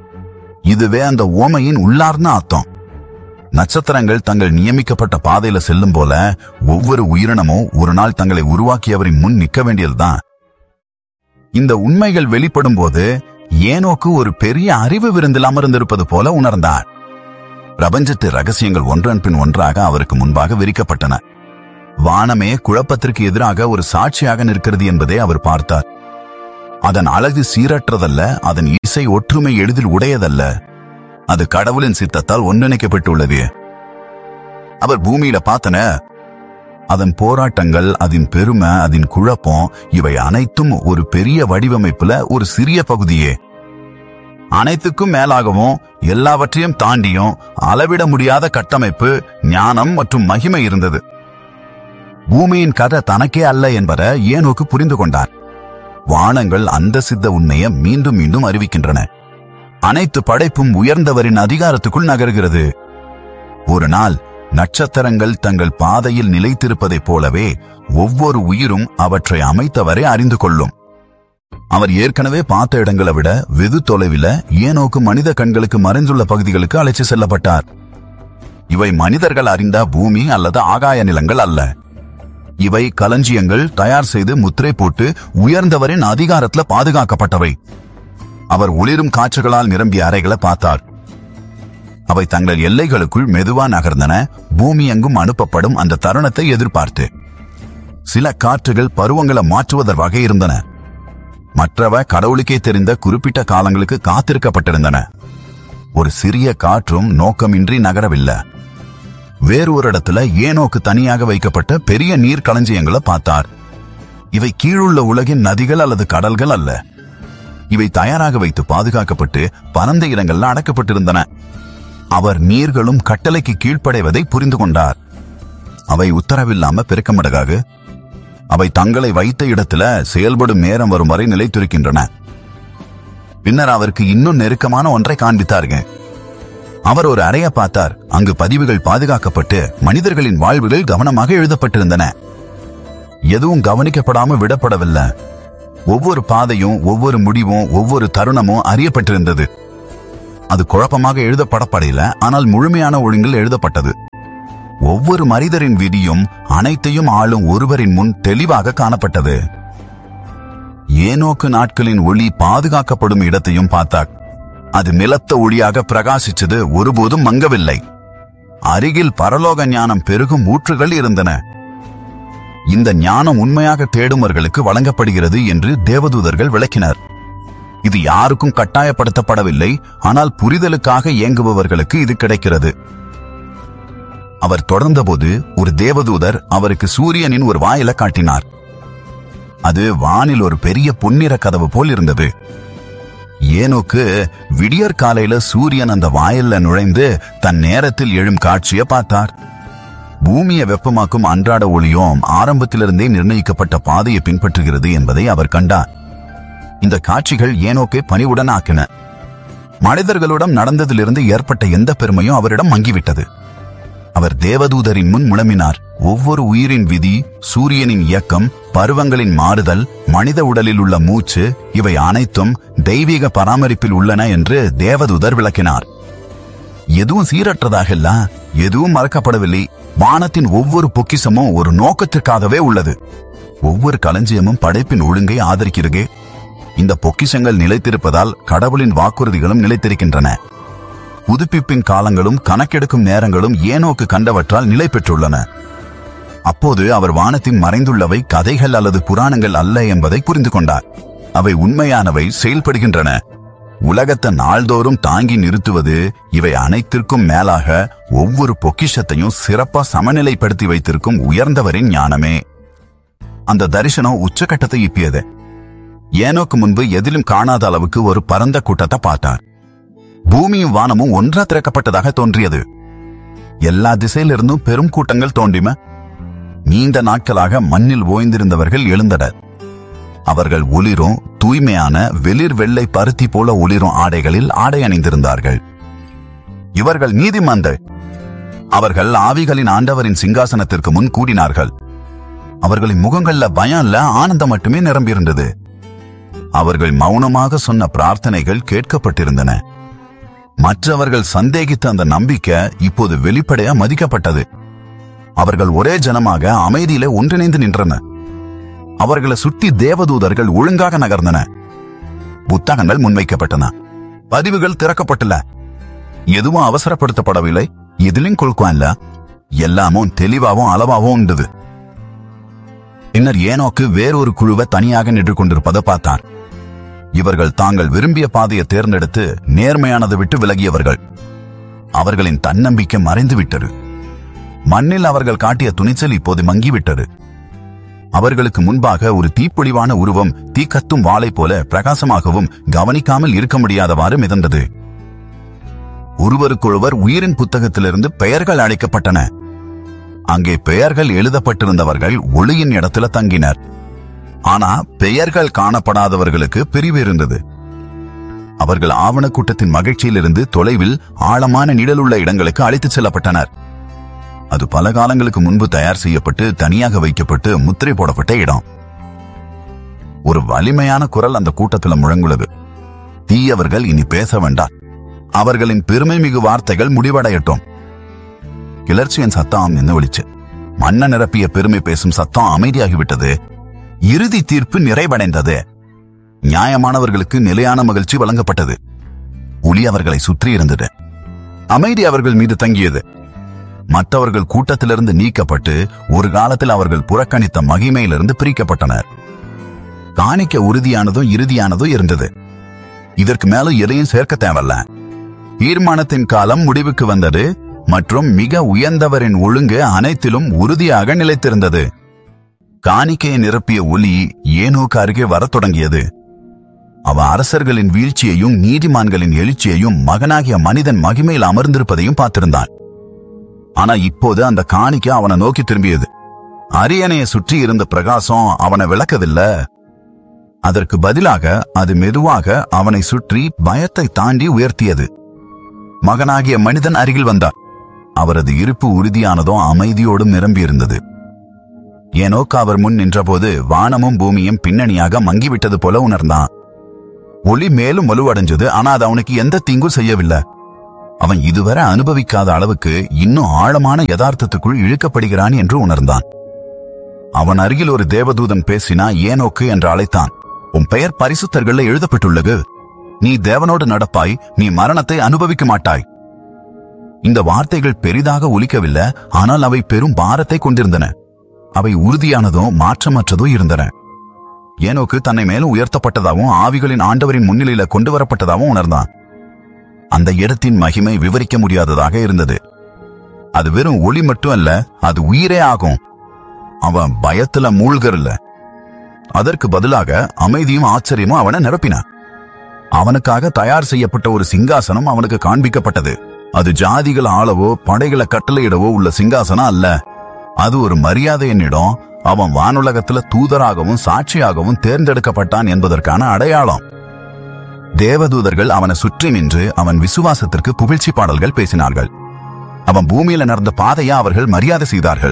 இதுவே அந்த ஓமையின் உள்ளார்ந்த அர்த்தம் நட்சத்திரங்கள் தங்கள் நியமிக்கப்பட்ட பாதையில செல்லும் போல ஒவ்வொரு உயிரினமும் ஒரு நாள் தங்களை உருவாக்கியவரின் முன் நிற்க வேண்டியதுதான் இந்த உண்மைகள் வெளிப்படும் போது ஏனோக்கு ஒரு பெரிய அறிவு விருந்தில் அமர்ந்திருப்பது போல உணர்ந்தார் பிரபஞ்சத்து ரகசியங்கள் ஒன்றன் பின் ஒன்றாக அவருக்கு முன்பாக விரிக்கப்பட்டன வானமே குழப்பத்திற்கு எதிராக ஒரு சாட்சியாக நிற்கிறது என்பதை அவர் பார்த்தார் அதன் அழகு சீரற்றதல்ல அதன் இசை ஒற்றுமை எளிதில் உடையதல்ல அது கடவுளின் சித்தத்தால் ஒன்றிணைக்கப்பட்டுள்ளது அவர் பூமியில பார்த்தன அதன் போராட்டங்கள் அதன் பெருமை அதன் குழப்பம் இவை அனைத்தும் ஒரு பெரிய வடிவமைப்புல ஒரு சிறிய பகுதியே அனைத்துக்கும் மேலாகவும் எல்லாவற்றையும் தாண்டியும் அளவிட முடியாத கட்டமைப்பு ஞானம் மற்றும் மகிமை இருந்தது பூமியின் கதை தனக்கே அல்ல என்பதை ஏனோக்கு புரிந்து கொண்டார் வானங்கள் அந்த சித்த உண்மையை மீண்டும் மீண்டும் அறிவிக்கின்றன அனைத்து படைப்பும் உயர்ந்தவரின் அதிகாரத்துக்குள் நகர்கிறது ஒரு நாள் நட்சத்திரங்கள் தங்கள் பாதையில் நிலைத்திருப்பதைப் போலவே ஒவ்வொரு உயிரும் அவற்றை அமைத்தவரை அறிந்து கொள்ளும் அவர் ஏற்கனவே பார்த்த இடங்களை விட வெகு தொலைவில் ஏனோக்கு மனித கண்களுக்கு மறைந்துள்ள பகுதிகளுக்கு அழைச்சு செல்லப்பட்டார் இவை மனிதர்கள் அறிந்த பூமி அல்லது ஆகாய நிலங்கள் அல்ல இவை களஞ்சியங்கள் தயார் செய்து முத்திரை போட்டு உயர்ந்தவரின் அதிகாரத்துல பாதுகாக்கப்பட்டவை அவர் ஒளிரும் காற்றுகளால் நிரம்பிய அறைகளை பார்த்தார் அவை தங்கள் எல்லைகளுக்குள் மெதுவா நகர்ந்தன பூமி எங்கும் அனுப்பப்படும் அந்த தருணத்தை எதிர்பார்த்து சில காற்றுகள் பருவங்களை மாற்றுவதற்காக இருந்தன மற்றவ கடவுளுக்கே தெரிந்த குறிப்பிட்ட காலங்களுக்கு காத்திருக்கப்பட்டிருந்தன ஒரு சிறிய காற்றும் நோக்கமின்றி நகரவில்லை வேறு ஒரு இடத்துல ஏனோக்கு தனியாக வைக்கப்பட்ட பெரிய நீர் களஞ்சியங்களை பார்த்தார் இவை கீழுள்ள உலகின் நதிகள் அல்லது கடல்கள் அல்ல இவை தயாராக வைத்து பாதுகாக்கப்பட்டு பரந்த இடங்கள்ல அடக்கப்பட்டிருந்தன அவர் நீர்களும் கட்டளைக்கு கீழ்ப்படைவதை புரிந்து கொண்டார் அவை உத்தரவில்லாம பெருக்கமடகாக அவை தங்களை வைத்த இடத்துல செயல்படும் நேரம் வரும் வரை நிலைத்திருக்கின்றன பின்னர் அவருக்கு இன்னும் நெருக்கமான ஒன்றை காண்பித்தார்கள் அவர் ஒரு அறைய பார்த்தார் அங்கு பதிவுகள் பாதுகாக்கப்பட்டு மனிதர்களின் வாழ்வுகள் கவனமாக எழுதப்பட்டிருந்தன எதுவும் கவனிக்கப்படாம விடப்படவில்லை ஒவ்வொரு பாதையும் ஒவ்வொரு முடிவும் ஒவ்வொரு தருணமும் அறியப்பட்டிருந்தது அது குழப்பமாக எழுதப்படப்படல ஆனால் முழுமையான ஒழுங்கில் எழுதப்பட்டது ஒவ்வொரு மனிதரின் விதியும் அனைத்தையும் ஆளும் ஒருவரின் முன் தெளிவாக காணப்பட்டது ஏனோக்கு நாட்களின் ஒளி பாதுகாக்கப்படும் இடத்தையும் பார்த்தார் அது நிலத்த ஒளியாக பிரகாசிச்சது ஒருபோதும் மங்கவில்லை அருகில் பரலோக ஞானம் பெருகும் ஊற்றுகள் இருந்தன இந்த ஞானம் உண்மையாக தேடுமர்களுக்கு வழங்கப்படுகிறது என்று தேவதூதர்கள் விளக்கினர் இது யாருக்கும் கட்டாயப்படுத்தப்படவில்லை ஆனால் புரிதலுக்காக இயங்குபவர்களுக்கு இது கிடைக்கிறது அவர் தொடர்ந்தபோது ஒரு தேவதூதர் அவருக்கு சூரியனின் ஒரு வாயில காட்டினார் அது வானில் ஒரு பெரிய பொன்னிற கதவு போல் இருந்தது ஏனோக்கு விடியற் காலையில சூரியன் அந்த வாயில்ல நுழைந்து தன் நேரத்தில் எழும் காட்சியை பார்த்தார் பூமியை வெப்பமாக்கும் அன்றாட ஒளியும் ஆரம்பத்திலிருந்தே நிர்ணயிக்கப்பட்ட பாதையை பின்பற்றுகிறது என்பதை அவர் கண்டார் இந்த காட்சிகள் ஏனோக்கை பணிவுடன் ஆக்கின மனிதர்களிடம் நடந்ததிலிருந்து ஏற்பட்ட எந்த பெருமையும் அவரிடம் மங்கிவிட்டது அவர் தேவதூதரின் முன் முழமினார் ஒவ்வொரு உயிரின் விதி சூரியனின் இயக்கம் பருவங்களின் மாறுதல் மனித உடலில் உள்ள மூச்சு இவை அனைத்தும் தெய்வீக பராமரிப்பில் உள்ளன என்று தேவதூதர் விளக்கினார் எதுவும் சீரற்றதாக இல்ல எதுவும் மறக்கப்படவில்லை வானத்தின் ஒவ்வொரு பொக்கிசமும் ஒரு நோக்கத்திற்காகவே உள்ளது ஒவ்வொரு களஞ்சியமும் படைப்பின் ஒழுங்கை ஆதரிக்கிறது இந்த பொக்கிஷங்கள் நிலைத்திருப்பதால் கடவுளின் வாக்குறுதிகளும் நிலைத்திருக்கின்றன புதுப்பிப்பின் காலங்களும் கணக்கெடுக்கும் நேரங்களும் ஏனோக்கு கண்டவற்றால் நிலை பெற்றுள்ளன அப்போது அவர் வானத்தின் மறைந்துள்ளவை கதைகள் அல்லது புராணங்கள் அல்ல என்பதை புரிந்து கொண்டார் அவை உண்மையானவை செயல்படுகின்றன உலகத்தை நாள்தோறும் தாங்கி நிறுத்துவது இவை அனைத்திற்கும் மேலாக ஒவ்வொரு பொக்கிஷத்தையும் சிறப்பா சமநிலைப்படுத்தி வைத்திருக்கும் உயர்ந்தவரின் ஞானமே அந்த தரிசனம் உச்சகட்டத்தை இப்பியது ஏனோக்கு முன்பு எதிலும் காணாத அளவுக்கு ஒரு பரந்த கூட்டத்தை பார்த்தார் பூமியும் வானமும் ஒன்றா திறக்கப்பட்டதாக தோன்றியது எல்லா திசையிலிருந்தும் பெரும் கூட்டங்கள் தோன்றிம நீண்ட நாட்களாக மண்ணில் ஓய்ந்திருந்தவர்கள் எழுந்தனர் அவர்கள் ஒளிரும் தூய்மையான வெளிர் வெள்ளை பருத்தி போல ஒளிரும் ஆடைகளில் ஆடை அணிந்திருந்தார்கள் இவர்கள் நீதிமன்கள் அவர்கள் ஆவிகளின் ஆண்டவரின் சிங்காசனத்திற்கு முன் கூடினார்கள் அவர்களின் முகங்கள்ல பயம் இல்ல ஆனந்தம் மட்டுமே நிரம்பியிருந்தது அவர்கள் மௌனமாக சொன்ன பிரார்த்தனைகள் கேட்கப்பட்டிருந்தன மற்றவர்கள் சந்தேகித்த அந்த நம்பிக்கை இப்போது வெளிப்படையா மதிக்கப்பட்டது அவர்கள் ஒரே ஜனமாக அமைதியில ஒன்றிணைந்து நின்றன அவர்களை சுற்றி தேவதூதர்கள் ஒழுங்காக நகர்ந்தன புத்தகங்கள் முன்வைக்கப்பட்டன பதிவுகள் திறக்கப்பட்டல எதுவும் அவசரப்படுத்தப்படவில்லை எதிலும் கொள்குவா இல்ல எல்லாமும் தெளிவாவும் அளவாவும் உண்டது பின்னர் ஏனோக்கு வேறொரு குழுவை தனியாக நின்று கொண்டிருப்பதை பார்த்தார் இவர்கள் தாங்கள் விரும்பிய பாதையை தேர்ந்தெடுத்து நேர்மையானதை விட்டு விலகியவர்கள் அவர்களின் தன்னம்பிக்கை மறைந்துவிட்டது மண்ணில் அவர்கள் காட்டிய துணிச்சல் இப்போது மங்கிவிட்டது அவர்களுக்கு முன்பாக ஒரு தீப்பொழிவான உருவம் தீக்கத்தும் வாளை போல பிரகாசமாகவும் கவனிக்காமல் இருக்க முடியாதவாறு மிதந்தது ஒருவருக்கொருவர் உயிரின் புத்தகத்திலிருந்து பெயர்கள் அழைக்கப்பட்டன அங்கே பெயர்கள் எழுதப்பட்டிருந்தவர்கள் ஒளியின் இடத்துல தங்கினர் ஆனா பெயர்கள் காணப்படாதவர்களுக்கு பிரிவு இருந்தது அவர்கள் ஆவணக் கூட்டத்தின் மகிழ்ச்சியிலிருந்து தொலைவில் ஆழமான நிழலுள்ள இடங்களுக்கு அழைத்துச் செல்லப்பட்டனர் அது பல காலங்களுக்கு முன்பு தயார் செய்யப்பட்டு தனியாக வைக்கப்பட்டு முத்திரை போடப்பட்ட இடம் ஒரு வலிமையான குரல் அந்த கூட்டத்தில் முழங்குள்ளது தீயவர்கள் இனி பேச வேண்டாம் அவர்களின் பெருமை மிகு வார்த்தைகள் முடிவடையட்டும் கிளர்ச்சியின் சத்தம் நின்று ஒளிச்சு மன்ன நிரப்பிய பெருமை பேசும் சத்தம் அமைதியாகிவிட்டது இறுதி தீர்ப்பு நிறைவடைந்தது நியாயமானவர்களுக்கு நிலையான மகிழ்ச்சி வழங்கப்பட்டது ஒளி அவர்களை சுற்றி இருந்தது அமைதி அவர்கள் மீது தங்கியது மற்றவர்கள் கூட்டத்திலிருந்து நீக்கப்பட்டு ஒரு காலத்தில் அவர்கள் புறக்கணித்த மகிமையிலிருந்து பிரிக்கப்பட்டனர் காணிக்க உறுதியானதும் இறுதியானதும் இருந்தது இதற்கு மேலும் எதையும் சேர்க்க தேவல்ல தீர்மானத்தின் காலம் முடிவுக்கு வந்தது மற்றும் மிக உயர்ந்தவரின் ஒழுங்கு அனைத்திலும் உறுதியாக நிலைத்திருந்தது காணிக்கையை நிரப்பிய ஒலி ஏனோக்கு அருகே வரத் தொடங்கியது அவ அரசர்களின் வீழ்ச்சியையும் நீதிமான்களின் எழுச்சியையும் மகனாகிய மனிதன் மகிமையில் அமர்ந்திருப்பதையும் பார்த்திருந்தான் ஆனா இப்போது அந்த காணிக்கை அவனை நோக்கி திரும்பியது அரியணையை சுற்றி இருந்த பிரகாசம் அவனை விளக்கவில்ல அதற்கு பதிலாக அது மெதுவாக அவனை சுற்றி பயத்தை தாண்டி உயர்த்தியது மகனாகிய மனிதன் அருகில் வந்தார் அவரது இருப்பு உறுதியானதும் அமைதியோடும் நிரம்பியிருந்தது ஏனோக்கு அவர் முன் நின்றபோது வானமும் பூமியும் பின்னணியாக மங்கிவிட்டது போல உணர்ந்தான் ஒளி மேலும் வலுவடைஞ்சது ஆனா அது அவனுக்கு எந்த தீங்கும் செய்யவில்லை அவன் இதுவரை அனுபவிக்காத அளவுக்கு இன்னும் ஆழமான யதார்த்தத்துக்குள் இழுக்கப்படுகிறான் என்று உணர்ந்தான் அவன் அருகில் ஒரு தேவதூதன் பேசினா ஏனோக்கு என்று அழைத்தான் உன் பெயர் பரிசுத்தர்கள்ல எழுதப்பட்டுள்ளது நீ தேவனோடு நடப்பாய் நீ மரணத்தை அனுபவிக்க மாட்டாய் இந்த வார்த்தைகள் பெரிதாக ஒலிக்கவில்லை ஆனால் அவை பெரும் பாரத்தை கொண்டிருந்தன அவை உறுதியானதும் மாற்றமற்றதும் இருந்தன ஏனோக்கு தன்னை மேலும் உயர்த்தப்பட்டதாகவும் ஆவிகளின் ஆண்டவரின் முன்னிலையில கொண்டு வரப்பட்டதாகவும் உணர்ந்தான் அந்த இடத்தின் மகிமை விவரிக்க முடியாததாக இருந்தது அது வெறும் ஒளி மட்டும் அல்ல அது உயிரே ஆகும் அவன் பயத்துல மூழ்கறல அதற்கு பதிலாக அமைதியும் ஆச்சரியமும் அவனை நிரப்பினான் அவனுக்காக தயார் செய்யப்பட்ட ஒரு சிங்காசனம் அவனுக்கு காண்பிக்கப்பட்டது அது ஜாதிகள் ஆளவோ படைகளை கட்டளையிடவோ உள்ள சிங்காசனம் அல்ல அது ஒரு மரியாதையின் இடம் அவன் வானுலகத்துல தூதராகவும் சாட்சியாகவும் தேர்ந்தெடுக்கப்பட்டான் என்பதற்கான அடையாளம் தேவதூதர்கள் அவனை சுற்றி நின்று அவன் விசுவாசத்திற்கு புகழ்ச்சி பாடல்கள் பேசினார்கள் அவன் பூமியில நடந்த பாதையை அவர்கள் மரியாதை செய்தார்கள்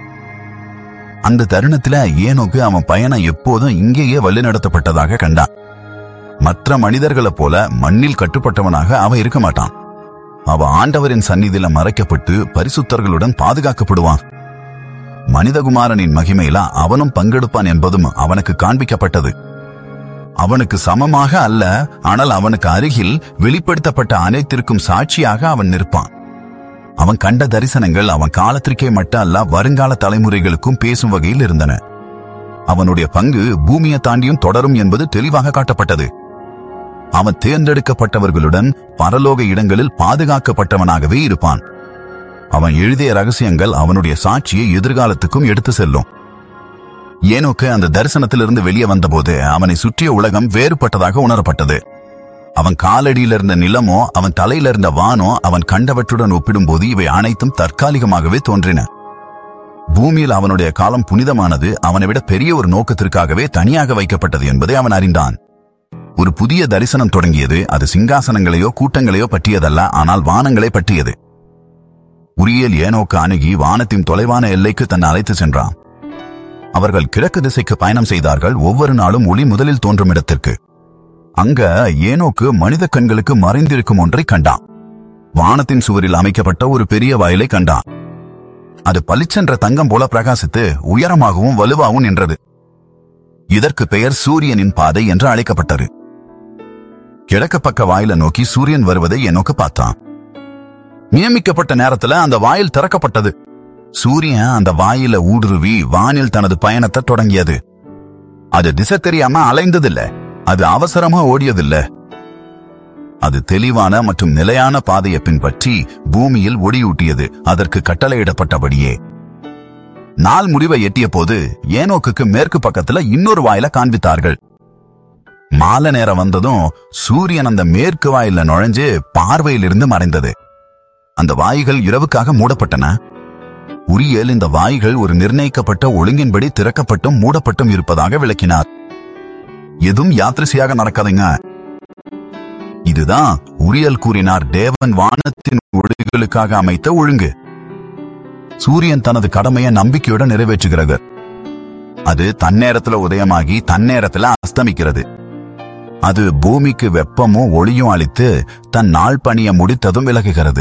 அந்த தருணத்துல ஏனோக்கு அவன் பயணம் எப்போதும் இங்கேயே வழிநடத்தப்பட்டதாக கண்டான் மற்ற மனிதர்களைப் போல மண்ணில் கட்டுப்பட்டவனாக அவன் இருக்க மாட்டான் அவன் ஆண்டவரின் சந்நிதியில மறைக்கப்பட்டு பரிசுத்தர்களுடன் பாதுகாக்கப்படுவான் மனிதகுமாரனின் மகிமையில அவனும் பங்கெடுப்பான் என்பதும் அவனுக்கு காண்பிக்கப்பட்டது அவனுக்கு சமமாக அல்ல ஆனால் அவனுக்கு அருகில் வெளிப்படுத்தப்பட்ட அனைத்திற்கும் சாட்சியாக அவன் நிற்பான் அவன் கண்ட தரிசனங்கள் அவன் காலத்திற்கே மட்டும் அல்ல வருங்கால தலைமுறைகளுக்கும் பேசும் வகையில் இருந்தன அவனுடைய பங்கு பூமியை தாண்டியும் தொடரும் என்பது தெளிவாக காட்டப்பட்டது அவன் தேர்ந்தெடுக்கப்பட்டவர்களுடன் பரலோக இடங்களில் பாதுகாக்கப்பட்டவனாகவே இருப்பான் அவன் எழுதிய ரகசியங்கள் அவனுடைய சாட்சியை எதிர்காலத்துக்கும் எடுத்து செல்லும் ஏனோக்கு அந்த தரிசனத்திலிருந்து வெளியே வந்தபோது அவனை சுற்றிய உலகம் வேறுபட்டதாக உணரப்பட்டது அவன் காலடியில் இருந்த நிலமோ அவன் தலையில இருந்த வானோ அவன் கண்டவற்றுடன் ஒப்பிடும்போது இவை அனைத்தும் தற்காலிகமாகவே தோன்றின பூமியில் அவனுடைய காலம் புனிதமானது அவனை விட பெரிய ஒரு நோக்கத்திற்காகவே தனியாக வைக்கப்பட்டது என்பதை அவன் அறிந்தான் ஒரு புதிய தரிசனம் தொடங்கியது அது சிங்காசனங்களையோ கூட்டங்களையோ பற்றியதல்ல ஆனால் வானங்களை பற்றியது உரியல் ஏனோக்கு அணுகி வானத்தின் தொலைவான எல்லைக்கு தன்னை அழைத்து சென்றான் அவர்கள் கிழக்கு திசைக்கு பயணம் செய்தார்கள் ஒவ்வொரு நாளும் ஒளி முதலில் தோன்றும் இடத்திற்கு அங்க ஏனோக்கு மனித கண்களுக்கு மறைந்திருக்கும் ஒன்றை கண்டான் வானத்தின் சுவரில் அமைக்கப்பட்ட ஒரு பெரிய வயலை கண்டான் அது பளிச்சென்ற தங்கம் போல பிரகாசித்து உயரமாகவும் வலுவாகவும் நின்றது இதற்கு பெயர் சூரியனின் பாதை என்று அழைக்கப்பட்டது கிழக்கு பக்க வாயில நோக்கி சூரியன் வருவதை என்னோக்கு பார்த்தான் நியமிக்கப்பட்ட நேரத்துல அந்த வாயில் திறக்கப்பட்டது சூரியன் அந்த வாயில ஊடுருவி வானில் தனது பயணத்தை தொடங்கியது அது திசை தெரியாம அலைந்ததில்ல அது அவசரமா ஓடியதில்ல அது தெளிவான மற்றும் நிலையான பாதையை பின்பற்றி பூமியில் ஒளியூட்டியது அதற்கு கட்டளையிடப்பட்டபடியே நாள் முடிவை எட்டிய போது ஏனோக்குக்கு மேற்கு பக்கத்துல இன்னொரு வாயில காண்பித்தார்கள் மாலை நேரம் வந்ததும் சூரியன் அந்த மேற்கு வாயில நுழைஞ்சு பார்வையிலிருந்து மறைந்தது அந்த வாய்கள் இரவுக்காக மூடப்பட்டன உரியல் இந்த வாய்கள் ஒரு நிர்ணயிக்கப்பட்ட ஒழுங்கின்படி திறக்கப்பட்டும் மூடப்பட்டும் இருப்பதாக விளக்கினார் எதுவும் யாத்திரைசியாக நடக்காதுங்க இதுதான் உரியல் கூறினார் தேவன் வானத்தின் ஒழுங்குகளுக்காக அமைத்த ஒழுங்கு சூரியன் தனது கடமையை நம்பிக்கையுடன் நிறைவேற்றுகிறது அது தன்னேரத்துல உதயமாகி தன்னேரத்துல அஸ்தமிக்கிறது அது பூமிக்கு வெப்பமும் ஒளியும் அளித்து தன் நாள் பணியை முடித்ததும் விலகுகிறது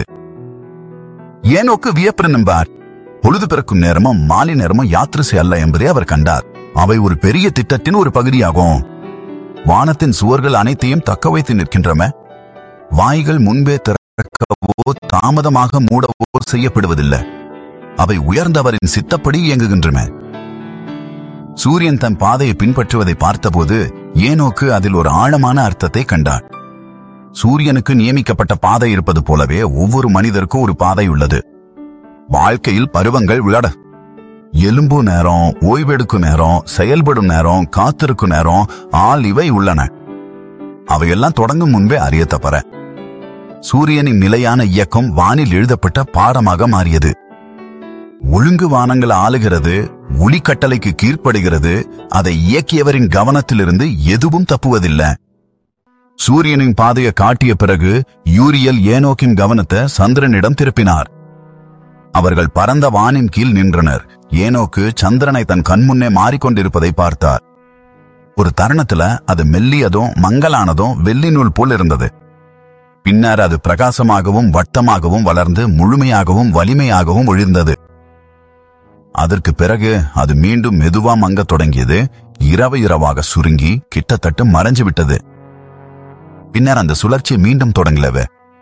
ஏனோக்கு வியப்பு நம்பார் பொழுது பிறக்கும் நேரமும் மாலை நேரமும் யாத்திரை அல்ல என்பதை அவர் கண்டார் அவை ஒரு பெரிய திட்டத்தின் ஒரு பகுதியாகும் வானத்தின் சுவர்கள் அனைத்தையும் தக்க வைத்து நிற்கின்றன வாய்கள் முன்பே திறக்கவோ தாமதமாக மூடவோ செய்யப்படுவதில்லை அவை உயர்ந்தவரின் சித்தப்படி இயங்குகின்றன சூரியன் தன் பாதையை பின்பற்றுவதை பார்த்தபோது ஏனோக்கு அதில் ஒரு ஆழமான அர்த்தத்தை கண்டார் சூரியனுக்கு நியமிக்கப்பட்ட பாதை இருப்பது போலவே ஒவ்வொரு மனிதருக்கும் ஒரு பாதை உள்ளது வாழ்க்கையில் பருவங்கள் விளட எலும்பு நேரம் ஓய்வெடுக்கும் நேரம் செயல்படும் நேரம் காத்திருக்கும் நேரம் ஆள் இவை உள்ளன அவையெல்லாம் தொடங்கும் முன்பே அறிய தப்பற சூரியனின் நிலையான இயக்கம் வானில் எழுதப்பட்ட பாடமாக மாறியது ஒழுங்கு வானங்கள் ஆளுகிறது ஒளி கட்டளைக்கு கீழ்ப்படுகிறது அதை இயக்கியவரின் கவனத்திலிருந்து எதுவும் தப்புவதில்லை சூரியனின் பாதையை காட்டிய பிறகு யூரியல் ஏனோக்கின் கவனத்தை சந்திரனிடம் திருப்பினார் அவர்கள் பரந்த வானின் கீழ் நின்றனர் ஏனோக்கு சந்திரனை தன் கண்முன்னே மாறிக்கொண்டிருப்பதை பார்த்தார் ஒரு தருணத்துல அது மெல்லியதும் மங்கலானதும் வெள்ளி நூல் போல் இருந்தது பின்னர் அது பிரகாசமாகவும் வட்டமாகவும் வளர்ந்து முழுமையாகவும் வலிமையாகவும் ஒழிந்தது அதற்கு பிறகு அது மீண்டும் மெதுவா மங்கத் தொடங்கியது இரவு இரவாக சுருங்கி கிட்டத்தட்ட மறைஞ்சு விட்டது பின்னர் அந்த சுழற்சி மீண்டும் தொடங்கலவு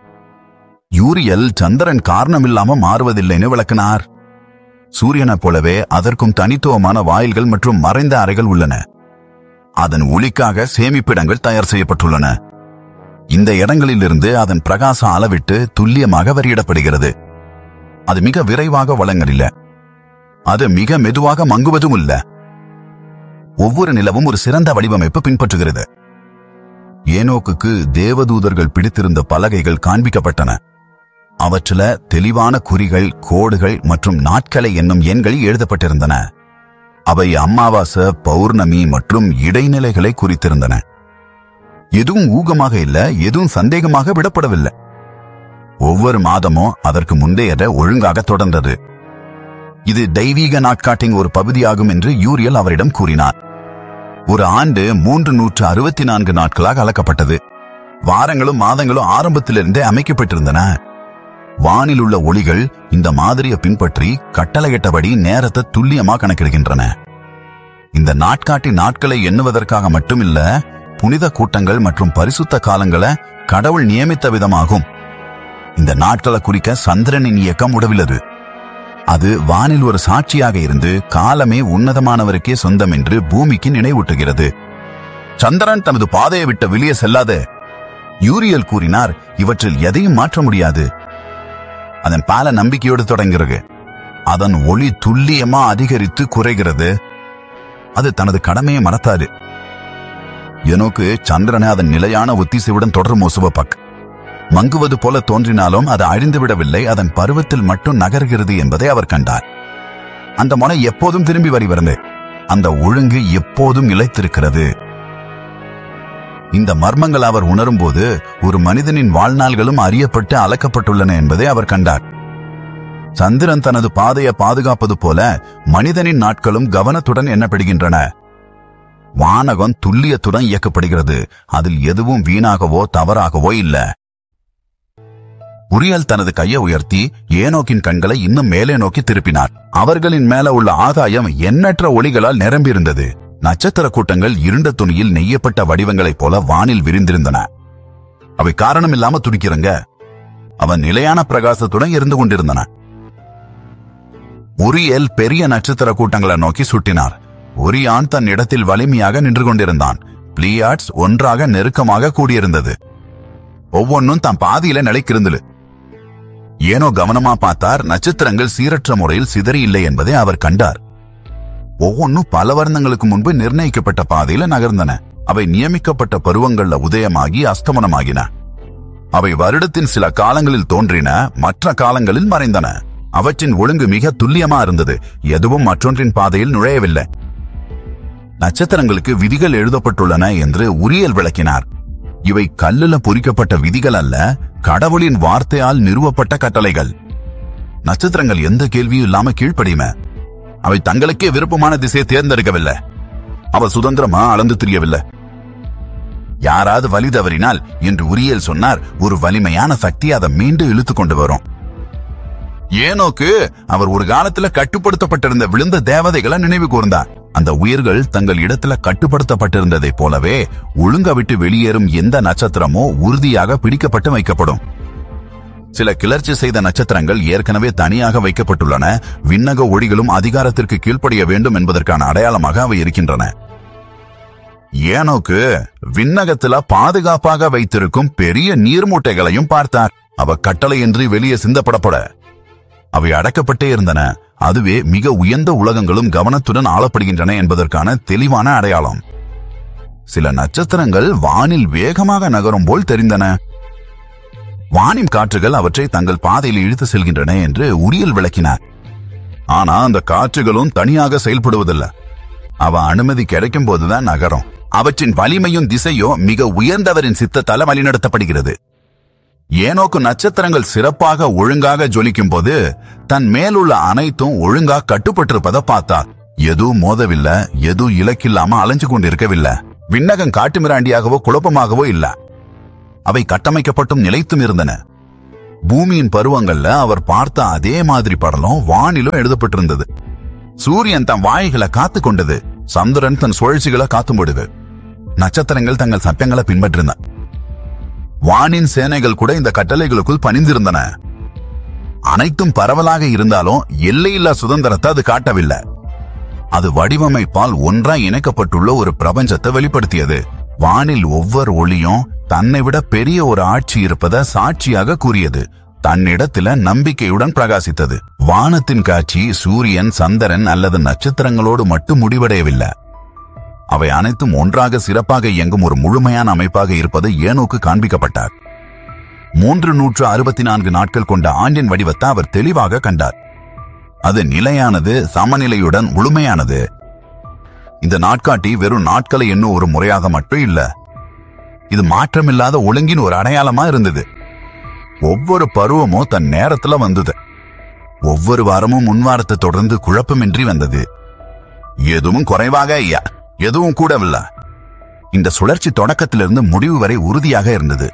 யூரியல் சந்திரன் காரணமில்லாம மாறுவதில்லைன்னு விளக்கினார் சூரியனைப் போலவே அதற்கும் தனித்துவமான வாயில்கள் மற்றும் மறைந்த அறைகள் உள்ளன அதன் ஒளிக்காக சேமிப்பிடங்கள் தயார் செய்யப்பட்டுள்ளன இந்த இடங்களிலிருந்து அதன் பிரகாசம் அளவிட்டு துல்லியமாக வரியிடப்படுகிறது அது மிக விரைவாக வழங்கலில்ல அது மிக மெதுவாக மங்குவதும் இல்ல ஒவ்வொரு நிலவும் ஒரு சிறந்த வடிவமைப்பு பின்பற்றுகிறது ஏனோக்குக்கு தேவதூதர்கள் பிடித்திருந்த பலகைகள் காண்பிக்கப்பட்டன அவற்றில தெளிவான குறிகள் கோடுகள் மற்றும் நாட்களை என்னும் எண்கள் எழுதப்பட்டிருந்தன அவை அமாவாசை பௌர்ணமி மற்றும் இடைநிலைகளை குறித்திருந்தன எதுவும் ஊகமாக இல்ல எதுவும் சந்தேகமாக விடப்படவில்லை ஒவ்வொரு மாதமும் அதற்கு முந்தையத ஒழுங்காக தொடர்ந்தது இது தெய்வீக நாட்காட்டின் ஒரு பகுதியாகும் என்று யூரியல் அவரிடம் கூறினார் ஒரு ஆண்டு மூன்று நூற்று அறுபத்தி நான்கு நாட்களாக அளக்கப்பட்டது வாரங்களும் மாதங்களும் ஆரம்பத்திலிருந்தே அமைக்கப்பட்டிருந்தன வானில் உள்ள ஒளிகள் இந்த மாதிரியை பின்பற்றி கட்டளையிட்டபடி நேரத்தை துல்லியமா கணக்கிடுகின்றன இந்த நாட்காட்டி நாட்களை எண்ணுவதற்காக மட்டுமில்ல புனித கூட்டங்கள் மற்றும் பரிசுத்த காலங்களை கடவுள் நியமித்த விதமாகும் இந்த நாட்களை குறிக்க சந்திரனின் இயக்கம் உடவிலது அது வானில் ஒரு சாட்சியாக இருந்து காலமே உன்னதமானவருக்கே சொந்தம் என்று பூமிக்கு நினைவூட்டுகிறது சந்திரன் தனது பாதையை விட்டு வெளியே செல்லாத யூரியல் கூறினார் இவற்றில் எதையும் மாற்ற முடியாது அதன் பால நம்பிக்கையோடு தொடங்குகிறது அதன் ஒளி துல்லியமா அதிகரித்து குறைகிறது அது தனது கடமையை மறத்தாது எனோக்கு சந்திரனை அதன் நிலையான ஒத்திசைவுடன் தொடரும் ஒசுவப்பக் மங்குவது போல தோன்றினாலும் அது அழிந்துவிடவில்லை அதன் பருவத்தில் மட்டும் நகர்கிறது என்பதை அவர் கண்டார் அந்த முனை எப்போதும் திரும்பி வருகிறது அந்த ஒழுங்கு எப்போதும் நிலைத்திருக்கிறது இந்த மர்மங்கள் அவர் உணரும்போது ஒரு மனிதனின் வாழ்நாள்களும் அறியப்பட்டு அளக்கப்பட்டுள்ளன என்பதை அவர் கண்டார் சந்திரன் தனது பாதையை பாதுகாப்பது போல மனிதனின் நாட்களும் கவனத்துடன் எண்ணப்படுகின்றன வானகம் துல்லியத்துடன் இயக்கப்படுகிறது அதில் எதுவும் வீணாகவோ தவறாகவோ இல்ல உரியல் தனது கையை உயர்த்தி ஏனோக்கின் கண்களை இன்னும் மேலே நோக்கி திருப்பினார் அவர்களின் மேல உள்ள ஆதாயம் எண்ணற்ற ஒளிகளால் நிரம்பியிருந்தது நட்சத்திர கூட்டங்கள் இருண்ட துணியில் நெய்யப்பட்ட வடிவங்களைப் போல வானில் விரிந்திருந்தன அவை காரணமில்லாம துடிக்கிறங்க அவன் நிலையான பிரகாசத்துடன் இருந்து கொண்டிருந்தன உரியல் பெரிய நட்சத்திர கூட்டங்களை நோக்கி சுட்டினார் ஒரியான் தன் இடத்தில் வலிமையாக நின்று கொண்டிருந்தான் பிளியாட்ஸ் ஒன்றாக நெருக்கமாக கூடியிருந்தது ஒவ்வொன்னும் தன் பாதியில நிலைக்கிருந்தது ஏனோ கவனமா பார்த்தார் நட்சத்திரங்கள் சீரற்ற முறையில் சிதறி இல்லை என்பதை அவர் கண்டார் ஒவ்வொன்னும் பல வருடங்களுக்கு முன்பு நிர்ணயிக்கப்பட்ட பாதையில நகர்ந்தன அவை நியமிக்கப்பட்ட பருவங்கள்ல உதயமாகி அஸ்தமனமாகின அவை வருடத்தின் சில காலங்களில் தோன்றின மற்ற காலங்களில் மறைந்தன அவற்றின் ஒழுங்கு மிக துல்லியமா இருந்தது எதுவும் மற்றொன்றின் பாதையில் நுழையவில்லை நட்சத்திரங்களுக்கு விதிகள் எழுதப்பட்டுள்ளன என்று உரியல் விளக்கினார் இவை கல்லுல பொறிக்கப்பட்ட விதிகள் அல்ல கடவுளின் வார்த்தையால் நிறுவப்பட்ட கட்டளைகள் நட்சத்திரங்கள் எந்த கேள்வியும் இல்லாம கீழ்ப்படியும அவை தங்களுக்கே விருப்பமான திசையை தேர்ந்தெடுக்கவில்லை அவ சுதந்திரமா அளந்து தெரியவில்லை யாராவது வழி தவறினால் என்று உரியல் சொன்னார் ஒரு வலிமையான சக்தி அதை மீண்டும் இழுத்து கொண்டு வரும் ஏனோக்கு அவர் ஒரு காலத்துல கட்டுப்படுத்தப்பட்டிருந்த விழுந்த தேவதைகளை நினைவு கூர்ந்தார் அந்த உயிர்கள் தங்கள் இடத்துல கட்டுப்படுத்தப்பட்டிருந்ததைப் போலவே ஒழுங்க விட்டு வெளியேறும் எந்த நட்சத்திரமோ உறுதியாக பிடிக்கப்பட்டு வைக்கப்படும் சில கிளர்ச்சி செய்த நட்சத்திரங்கள் ஏற்கனவே தனியாக வைக்கப்பட்டுள்ளன விண்ணக ஒளிகளும் அதிகாரத்திற்கு கீழ்ப்படிய வேண்டும் என்பதற்கான அடையாளமாக அவை இருக்கின்றன ஏனோக்கு விண்ணகத்துல பாதுகாப்பாக வைத்திருக்கும் பெரிய நீர்மூட்டைகளையும் பார்த்தார் அவ கட்டளையின்றி வெளியே சிந்தப்படப்பட அவை அடக்கப்பட்டே இருந்தன அதுவே மிக உயர்ந்த உலகங்களும் கவனத்துடன் ஆளப்படுகின்றன என்பதற்கான தெளிவான அடையாளம் சில நட்சத்திரங்கள் வானில் வேகமாக நகரும் போல் தெரிந்தன வானின் காற்றுகள் அவற்றை தங்கள் பாதையில் இழுத்து செல்கின்றன என்று உரியல் விளக்கினார் ஆனா அந்த காற்றுகளும் தனியாக செயல்படுவதில்லை அவ அனுமதி கிடைக்கும் போதுதான் நகரும் அவற்றின் வலிமையும் திசையும் மிக உயர்ந்தவரின் சித்தத்தால வழிநடத்தப்படுகிறது ஏனோக்கு நட்சத்திரங்கள் சிறப்பாக ஒழுங்காக ஜொலிக்கும் போது தன் மேலுள்ள அனைத்தும் ஒழுங்கா கட்டுப்பட்டிருப்பதை பார்த்தார் எதுவும் மோதவில்லை எதுவும் இலக்கில்லாம அலைஞ்சு கொண்டிருக்கவில்லை விண்ணகம் காட்டுமிராண்டியாகவோ குழப்பமாகவோ இல்ல அவை கட்டமைக்கப்பட்டும் நிலைத்தும் இருந்தன பூமியின் பருவங்கள்ல அவர் பார்த்த அதே மாதிரி படலம் வானிலும் எழுதப்பட்டிருந்தது சூரியன் தன் வாய்களை காத்து கொண்டது சந்திரன் தன் சுழற்சிகளை காத்தும் விடுது நட்சத்திரங்கள் தங்கள் சட்டங்களை பின்பற்றின வானின் சேனைகள் கூட இந்த கட்டளைகளுக்குள் பணிந்திருந்தன அனைத்தும் பரவலாக இருந்தாலும் எல்லையில்லா சுதந்திரத்தை அது காட்டவில்லை அது வடிவமைப்பால் ஒன்றாய் இணைக்கப்பட்டுள்ள ஒரு பிரபஞ்சத்தை வெளிப்படுத்தியது வானில் ஒவ்வொரு ஒளியும் தன்னை விட பெரிய ஒரு ஆட்சி இருப்பதை சாட்சியாக கூறியது தன்னிடத்தில நம்பிக்கையுடன் பிரகாசித்தது வானத்தின் காட்சி சூரியன் சந்திரன் அல்லது நட்சத்திரங்களோடு மட்டும் முடிவடையவில்லை அவை அனைத்தும் ஒன்றாக சிறப்பாக இயங்கும் ஒரு முழுமையான அமைப்பாக இருப்பது ஏனோக்கு காண்பிக்கப்பட்டார் மூன்று நூற்று அறுபத்தி நான்கு நாட்கள் கொண்ட ஆண்டின் வடிவத்தை அவர் தெளிவாக கண்டார் அது நிலையானது சமநிலையுடன் முழுமையானது இந்த நாட்காட்டி வெறும் நாட்களை எண்ணும் ஒரு முறையாக மட்டும் இல்ல இது மாற்றமில்லாத ஒழுங்கின் ஒரு அடையாளமா இருந்தது ஒவ்வொரு பருவமும் தன் நேரத்துல வந்தது ஒவ்வொரு வாரமும் முன்வாரத்தை தொடர்ந்து குழப்பமின்றி வந்தது எதுவும் குறைவாக ஐயா எதுவும் கூடவில்லை இந்த சுழற்சி தொடக்கத்திலிருந்து முடிவு வரை உறுதியாக இருந்தது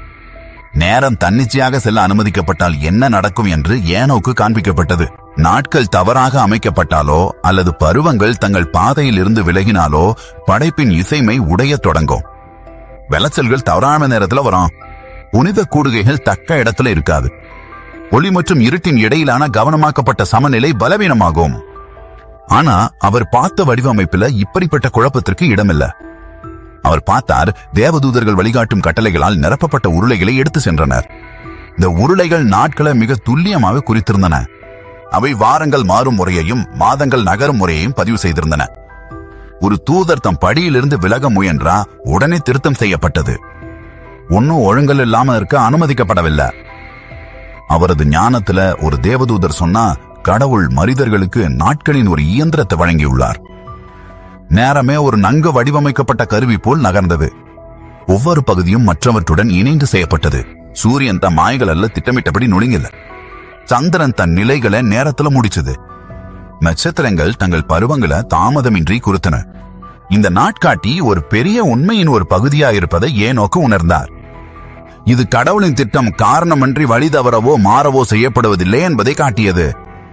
நேரம் தன்னிச்சையாக செல்ல அனுமதிக்கப்பட்டால் என்ன நடக்கும் என்று ஏனோக்கு காண்பிக்கப்பட்டது நாட்கள் தவறாக அமைக்கப்பட்டாலோ அல்லது பருவங்கள் தங்கள் பாதையில் இருந்து விலகினாலோ படைப்பின் இசைமை உடையத் தொடங்கும் விளைச்சல்கள் தவறான நேரத்துல வரும் புனித கூடுகைகள் தக்க இடத்துல இருக்காது ஒளி மற்றும் இருட்டின் இடையிலான கவனமாக்கப்பட்ட சமநிலை பலவீனமாகும் ஆனா அவர் பார்த்த வடிவமைப்புல இப்படிப்பட்ட குழப்பத்திற்கு இடமில்ல அவர் பார்த்தார் தேவதூதர்கள் வழிகாட்டும் கட்டளைகளால் நிரப்பப்பட்ட உருளைகளை எடுத்து சென்றனர் இந்த உருளைகள் நாட்களை மிக துல்லியமாக குறித்திருந்தன அவை வாரங்கள் மாறும் முறையையும் மாதங்கள் நகரும் முறையையும் பதிவு செய்திருந்தன ஒரு தூதர் தம் படியிலிருந்து விலக முயன்றா உடனே திருத்தம் செய்யப்பட்டது ஒன்னும் ஒழுங்கல் இல்லாம இருக்க அனுமதிக்கப்படவில்லை அவரது ஞானத்துல ஒரு தேவதூதர் சொன்னா கடவுள் மனிதர்களுக்கு நாட்களின் ஒரு இயந்திரத்தை வழங்கியுள்ளார் நேரமே ஒரு நன்கு வடிவமைக்கப்பட்ட கருவி போல் நகர்ந்தது ஒவ்வொரு பகுதியும் மற்றவற்றுடன் இணைந்து செய்யப்பட்டது சூரியன் தன் மாய்கள் அல்ல திட்டமிட்டபடி நுழைங்கல சந்திரன் தன் நிலைகளை நேரத்துல முடிச்சது நட்சத்திரங்கள் தங்கள் பருவங்களை தாமதமின்றி குறித்தன இந்த நாட்காட்டி ஒரு பெரிய உண்மையின் ஒரு பகுதியா இருப்பதை ஏனோக்கு உணர்ந்தார் இது கடவுளின் திட்டம் காரணமின்றி வழி தவறவோ மாறவோ செய்யப்படுவதில்லை என்பதை காட்டியது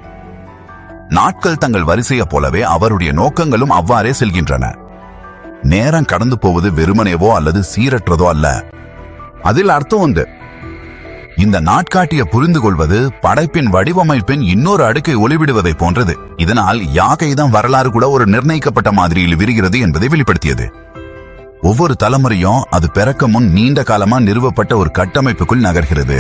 நாட்கள் தங்கள் வரிசையைப் போலவே அவருடைய நோக்கங்களும் அவ்வாறே செல்கின்றன நேரம் கடந்து போவது வெறுமனேவோ அல்லது சீரற்றதோ அல்ல அதில் அர்த்தம் உண்டு இந்த நாட்காட்டியை புரிந்து கொள்வது படைப்பின் வடிவமைப்பின் இன்னொரு அடுக்கை ஒளிவிடுவதை போன்றது இதனால் யாகைதான் வரலாறு கூட ஒரு நிர்ணயிக்கப்பட்ட மாதிரியில் விரிகிறது என்பதை வெளிப்படுத்தியது ஒவ்வொரு தலைமுறையும் அது பிறக்க முன் நீண்ட காலமா நிறுவப்பட்ட ஒரு கட்டமைப்புக்குள் நகர்கிறது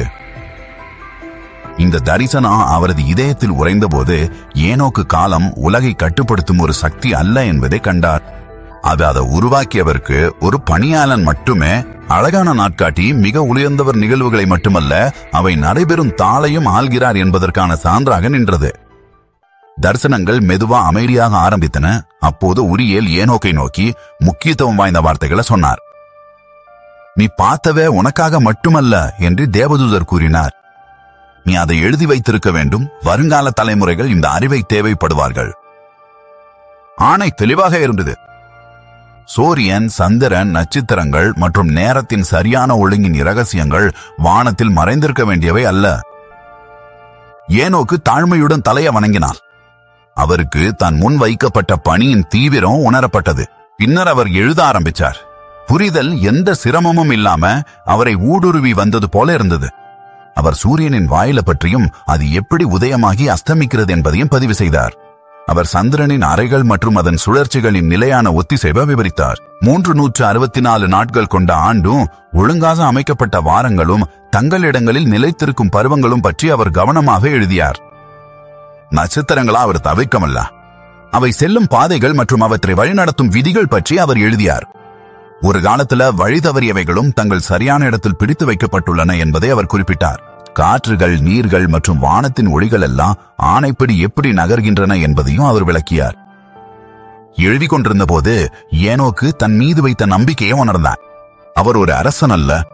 இந்த தரிசனம் அவரது இதயத்தில் உறைந்தபோது ஏனோக்கு காலம் உலகை கட்டுப்படுத்தும் ஒரு சக்தி அல்ல என்பதை கண்டார் அது அதை உருவாக்கியவருக்கு ஒரு பணியாளன் மட்டுமே அழகான நாட்காட்டி மிக உயர்ந்தவர் நிகழ்வுகளை மட்டுமல்ல அவை நடைபெறும் தாளையும் ஆள்கிறார் என்பதற்கான சான்றாக நின்றது தரிசனங்கள் மெதுவா அமைதியாக ஆரம்பித்தன அப்போது உரியேல் ஏனோக்கை நோக்கி முக்கியத்துவம் வாய்ந்த வார்த்தைகளை சொன்னார் நீ பார்த்தவே உனக்காக மட்டுமல்ல என்று தேவதூதர் கூறினார் நீ அதை எழுதி வைத்திருக்க வேண்டும் வருங்கால தலைமுறைகள் இந்த அறிவை தேவைப்படுவார்கள் ஆணை தெளிவாக இருந்தது சூரியன் சந்திரன் நட்சத்திரங்கள் மற்றும் நேரத்தின் சரியான ஒழுங்கின் இரகசியங்கள் வானத்தில் மறைந்திருக்க வேண்டியவை அல்ல ஏனோக்கு தாழ்மையுடன் தலைய வணங்கினார் அவருக்கு தன் முன் வைக்கப்பட்ட பணியின் தீவிரம் உணரப்பட்டது பின்னர் அவர் எழுத ஆரம்பிச்சார் புரிதல் எந்த சிரமமும் இல்லாம அவரை ஊடுருவி வந்தது போல இருந்தது அவர் சூரியனின் வாயில பற்றியும் அது எப்படி உதயமாகி அஸ்தமிக்கிறது என்பதையும் பதிவு செய்தார் அவர் சந்திரனின் அறைகள் மற்றும் அதன் சுழற்சிகளின் நிலையான ஒத்திசைவை விவரித்தார் மூன்று நூற்று அறுபத்தி நாலு நாட்கள் கொண்ட ஆண்டும் ஒழுங்காக அமைக்கப்பட்ட வாரங்களும் தங்களிடங்களில் நிலைத்திருக்கும் பருவங்களும் பற்றி அவர் கவனமாக எழுதியார் நட்சத்திரங்களா அவர் தவிர்க்கமல்ல அவை செல்லும் பாதைகள் மற்றும் அவற்றை வழிநடத்தும் விதிகள் பற்றி அவர் எழுதியார் ஒரு காலத்துல வழி தவறியவைகளும் தங்கள் சரியான இடத்தில் பிடித்து வைக்கப்பட்டுள்ளன என்பதை அவர் குறிப்பிட்டார் காற்றுகள் நீர்கள் மற்றும் வானத்தின் ஒளிகள் எல்லாம் ஆணைப்படி எப்படி நகர்கின்றன என்பதையும் அவர் விளக்கியார் எழுதிக் கொண்டிருந்த போது ஏனோக்கு தன் மீது வைத்த நம்பிக்கையை உணர்ந்தார் அவர் ஒரு அரசன் அல்ல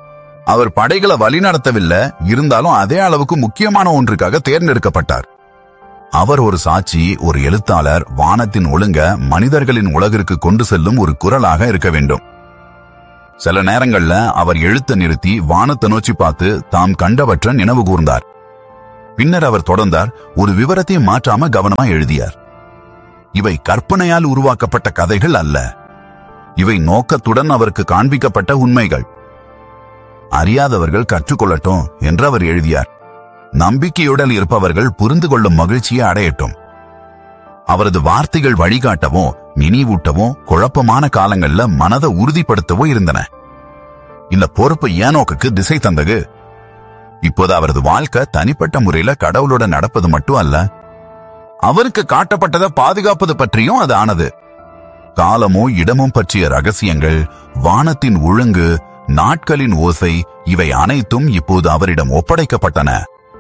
அவர் படைகளை வழிநடத்தவில்லை இருந்தாலும் அதே அளவுக்கு முக்கியமான ஒன்றுக்காக தேர்ந்தெடுக்கப்பட்டார் அவர் ஒரு சாட்சி ஒரு எழுத்தாளர் வானத்தின் ஒழுங்க மனிதர்களின் உலகிற்கு கொண்டு செல்லும் ஒரு குரலாக இருக்க வேண்டும் சில நேரங்கள்ல அவர் எழுத்த நிறுத்தி வானத்தை நோக்கி பார்த்து தாம் கண்டவற்றை நினைவு கூர்ந்தார் பின்னர் அவர் தொடர்ந்தார் ஒரு விவரத்தையும் மாற்றாம கவனமா எழுதியார் இவை கற்பனையால் உருவாக்கப்பட்ட கதைகள் அல்ல இவை நோக்கத்துடன் அவருக்கு காண்பிக்கப்பட்ட உண்மைகள் அறியாதவர்கள் கற்றுக்கொள்ளட்டும் என்று அவர் எழுதியார் நம்பிக்கையுடன் இருப்பவர்கள் புரிந்து கொள்ளும் மகிழ்ச்சியை அடையட்டும் அவரது வார்த்தைகள் வழிகாட்டவோ நினைவூட்டவோ குழப்பமான காலங்கள்ல மனதை உறுதிப்படுத்தவோ இருந்தன இந்த பொறுப்பு ஏனோக்குக்கு திசை தந்தது இப்போது அவரது வாழ்க்கை தனிப்பட்ட முறையில கடவுளோட நடப்பது மட்டும் அல்ல அவருக்கு காட்டப்பட்டதை பாதுகாப்பது பற்றியும் அது ஆனது காலமோ இடமும் பற்றிய ரகசியங்கள் வானத்தின் ஒழுங்கு நாட்களின் ஓசை இவை அனைத்தும் இப்போது அவரிடம் ஒப்படைக்கப்பட்டன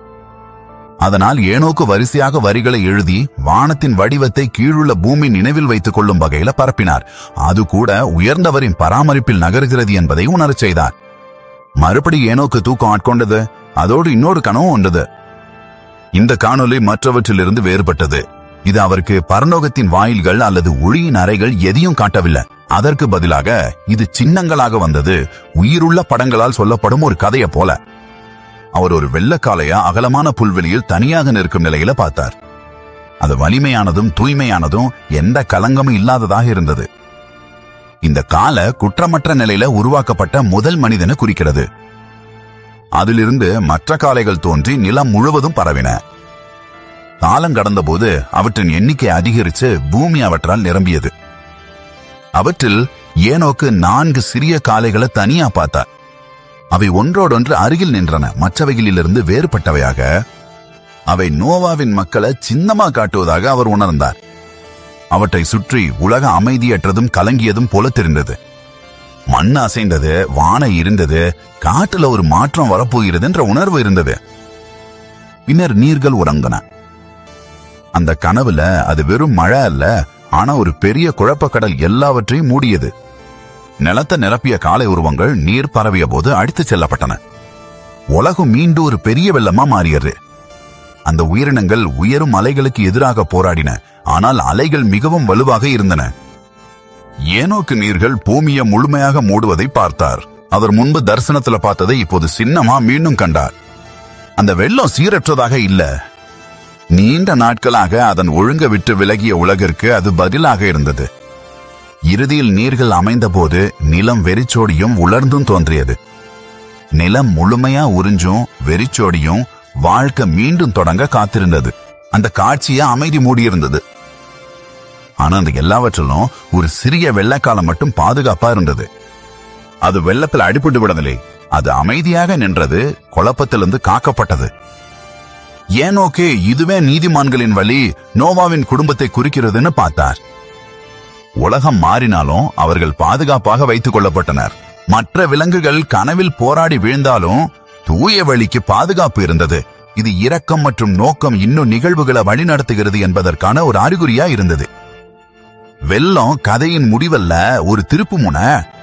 அதனால் ஏனோக்கு வரிசையாக வரிகளை எழுதி வானத்தின் வடிவத்தை கீழுள்ள பூமி நினைவில் வைத்துக் கொள்ளும் வகையில பரப்பினார் அது கூட உயர்ந்தவரின் பராமரிப்பில் நகருகிறது என்பதை உணரச் செய்தார் மறுபடி ஏனோக்கு தூக்கம் ஆட்கொண்டது அதோடு இன்னொரு கனவும் ஒன்றது இந்த காணொளி மற்றவற்றிலிருந்து வேறுபட்டது இது அவருக்கு பரலோகத்தின் வாயில்கள் அல்லது ஒளியின் அறைகள் எதையும் காட்டவில்லை அதற்கு பதிலாக இது சின்னங்களாக வந்தது உயிருள்ள படங்களால் சொல்லப்படும் ஒரு கதையை போல அவர் ஒரு வெள்ளக்காலைய அகலமான புல்வெளியில் தனியாக நிற்கும் நிலையில பார்த்தார் அது வலிமையானதும் தூய்மையானதும் எந்த கலங்கமும் இல்லாததாக இருந்தது இந்த கால குற்றமற்ற நிலையில உருவாக்கப்பட்ட முதல் மனிதனை குறிக்கிறது அதிலிருந்து மற்ற காளைகள் தோன்றி நிலம் முழுவதும் பரவின காலம் கடந்தபோது அவற்றின் எண்ணிக்கை அதிகரித்து பூமி அவற்றால் நிரம்பியது அவற்றில் ஏனோக்கு நான்கு சிறிய காளைகளை தனியா பார்த்தார் அவை ஒன்றோடொன்று அருகில் நின்றன மற்றவைகளிலிருந்து வேறுபட்டவையாக அவை நோவாவின் மக்களை சின்னமா காட்டுவதாக அவர் உணர்ந்தார் அவற்றை சுற்றி உலக அமைதியற்றதும் கலங்கியதும் போல தெரிந்தது மண் அசைந்தது வானை இருந்தது காட்டுல ஒரு மாற்றம் வரப்போகிறது என்ற உணர்வு இருந்தது பின்னர் நீர்கள் உறங்கின அந்த கனவுல அது வெறும் மழை அல்ல ஆனா ஒரு பெரிய குழப்பக்கடல் எல்லாவற்றையும் மூடியது நிலத்தை நிரப்பிய காலை உருவங்கள் நீர் பரவிய போது அடித்துச் செல்லப்பட்டன உலகம் மீண்டும் ஒரு பெரிய வெள்ளமா மாறியது அந்த உயிரினங்கள் உயரும் அலைகளுக்கு எதிராக போராடின ஆனால் அலைகள் மிகவும் வலுவாக இருந்தன ஏனோக்கு நீர்கள் பூமியை முழுமையாக மூடுவதை பார்த்தார் அவர் முன்பு தரிசனத்துல பார்த்ததை இப்போது சின்னமா மீண்டும் கண்டார் அந்த வெள்ளம் சீரற்றதாக இல்ல நீண்ட நாட்களாக அதன் ஒழுங்க விட்டு விலகிய உலகிற்கு அது பதிலாக இருந்தது இறுதியில் நீர்கள் அமைந்தபோது நிலம் வெறிச்சோடியும் உலர்ந்தும் தோன்றியது நிலம் முழுமையா உறிஞ்சும் வெறிச்சோடியும் வாழ்க்கை மீண்டும் தொடங்க காத்திருந்தது அந்த காட்சிய அமைதி மூடியிருந்தது ஆனா அந்த எல்லாவற்றிலும் ஒரு சிறிய வெள்ளக்காலம் மட்டும் பாதுகாப்பா இருந்தது அது வெள்ளத்தில் அடிபட்டு விடவில்லை அது அமைதியாக நின்றது குழப்பத்திலிருந்து காக்கப்பட்டது ஏனோக்கே இதுவே நீதிமான்களின் வழி நோவாவின் குடும்பத்தை குறிக்கிறதுன்னு பார்த்தார் உலகம் மாறினாலும் அவர்கள் பாதுகாப்பாக வைத்துக் கொள்ளப்பட்டனர் மற்ற விலங்குகள் கனவில் போராடி வீழ்ந்தாலும் தூய வழிக்கு பாதுகாப்பு இருந்தது இது இரக்கம் மற்றும் நோக்கம் இன்னும் நிகழ்வுகளை வழிநடத்துகிறது என்பதற்கான ஒரு அறிகுறியா இருந்தது வெள்ளம் கதையின் முடிவல்ல ஒரு திருப்பு முனை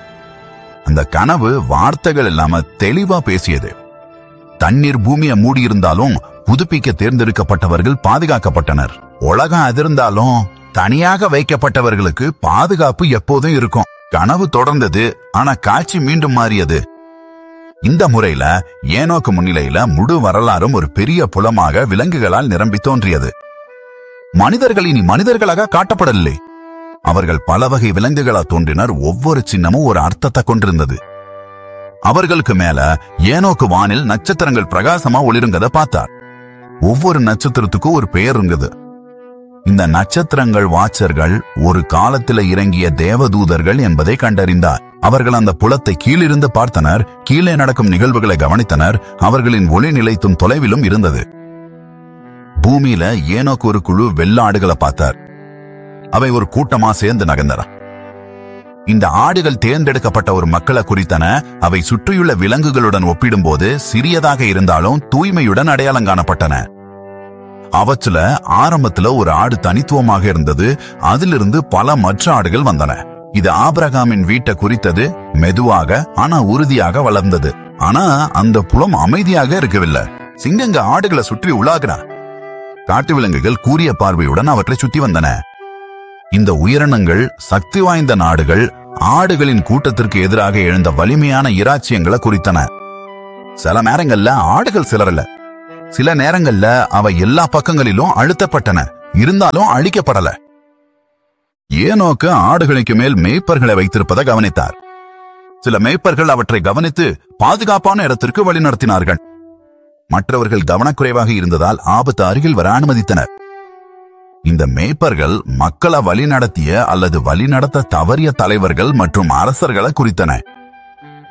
அந்த கனவு வார்த்தைகள் இல்லாம தெளிவா பேசியது தண்ணீர் பூமியை மூடியிருந்தாலும் புதுப்பிக்க தேர்ந்தெடுக்கப்பட்டவர்கள் பாதுகாக்கப்பட்டனர் உலகம் அதிர்ந்தாலும் தனியாக வைக்கப்பட்டவர்களுக்கு பாதுகாப்பு எப்போதும் இருக்கும் கனவு தொடர்ந்தது ஆனா காட்சி மீண்டும் மாறியது இந்த முறையில ஏனோக்கு முன்னிலையில முழு வரலாறும் ஒரு பெரிய புலமாக விலங்குகளால் நிரம்பி தோன்றியது மனிதர்கள் இனி மனிதர்களாக காட்டப்படவில்லை அவர்கள் பல வகை விலங்குகளா தோன்றினர் ஒவ்வொரு சின்னமும் ஒரு அர்த்தத்தை கொண்டிருந்தது அவர்களுக்கு மேல ஏனோக்கு வானில் நட்சத்திரங்கள் பிரகாசமா ஒளிருங்கத பார்த்தார் ஒவ்வொரு நட்சத்திரத்துக்கும் ஒரு பெயர் இருந்தது இந்த நட்சத்திரங்கள் வாட்சர்கள் ஒரு காலத்துல இறங்கிய தேவதூதர்கள் என்பதை கண்டறிந்தார் அவர்கள் அந்த புலத்தை கீழிருந்து பார்த்தனர் கீழே நடக்கும் நிகழ்வுகளை கவனித்தனர் அவர்களின் ஒளி நிலைத்தும் தொலைவிலும் இருந்தது பூமியில ஏனோக்கு ஒரு குழு வெள்ள ஆடுகளை பார்த்தார் அவை ஒரு கூட்டமா சேர்ந்து நகர்ந்தன இந்த ஆடுகள் தேர்ந்தெடுக்கப்பட்ட ஒரு மக்களை குறித்தன அவை சுற்றியுள்ள விலங்குகளுடன் ஒப்பிடும்போது சிறியதாக இருந்தாலும் தூய்மையுடன் அடையாளம் காணப்பட்டன அவற்றுல ஆரம்பத்துல ஒரு ஆடு தனித்துவமாக இருந்தது அதிலிருந்து பல மற்ற ஆடுகள் வந்தன இது ஆபிரகாமின் வீட்டை குறித்தது மெதுவாக ஆனா உறுதியாக வளர்ந்தது ஆனா அந்த புலம் அமைதியாக இருக்கவில்லை சிங்கங்க ஆடுகளை சுற்றி உலாகின காட்டு விலங்குகள் கூரிய பார்வையுடன் அவற்றை சுத்தி வந்தன இந்த உயிரினங்கள் சக்தி வாய்ந்த நாடுகள் ஆடுகளின் கூட்டத்திற்கு எதிராக எழுந்த வலிமையான இராச்சியங்களை குறித்தன சில நேரங்கள்ல ஆடுகள் சிலரல சில நேரங்கள்ல அவை எல்லா பக்கங்களிலும் அழுத்தப்பட்டன இருந்தாலும் அழிக்கப்படல ஏனோக்கு ஆடுகளுக்கு மேல் மேய்ப்பர்களை வைத்திருப்பதை கவனித்தார் சில மேய்ப்பர்கள் அவற்றை கவனித்து பாதுகாப்பான இடத்திற்கு வழிநடத்தினார்கள் மற்றவர்கள் கவனக்குறைவாக இருந்ததால் ஆபத்து அருகில் வர அனுமதித்தனர் இந்த மேய்ப்பர்கள் மக்களை வழிநடத்திய அல்லது வழிநடத்த தவறிய தலைவர்கள் மற்றும் அரசர்களை குறித்தன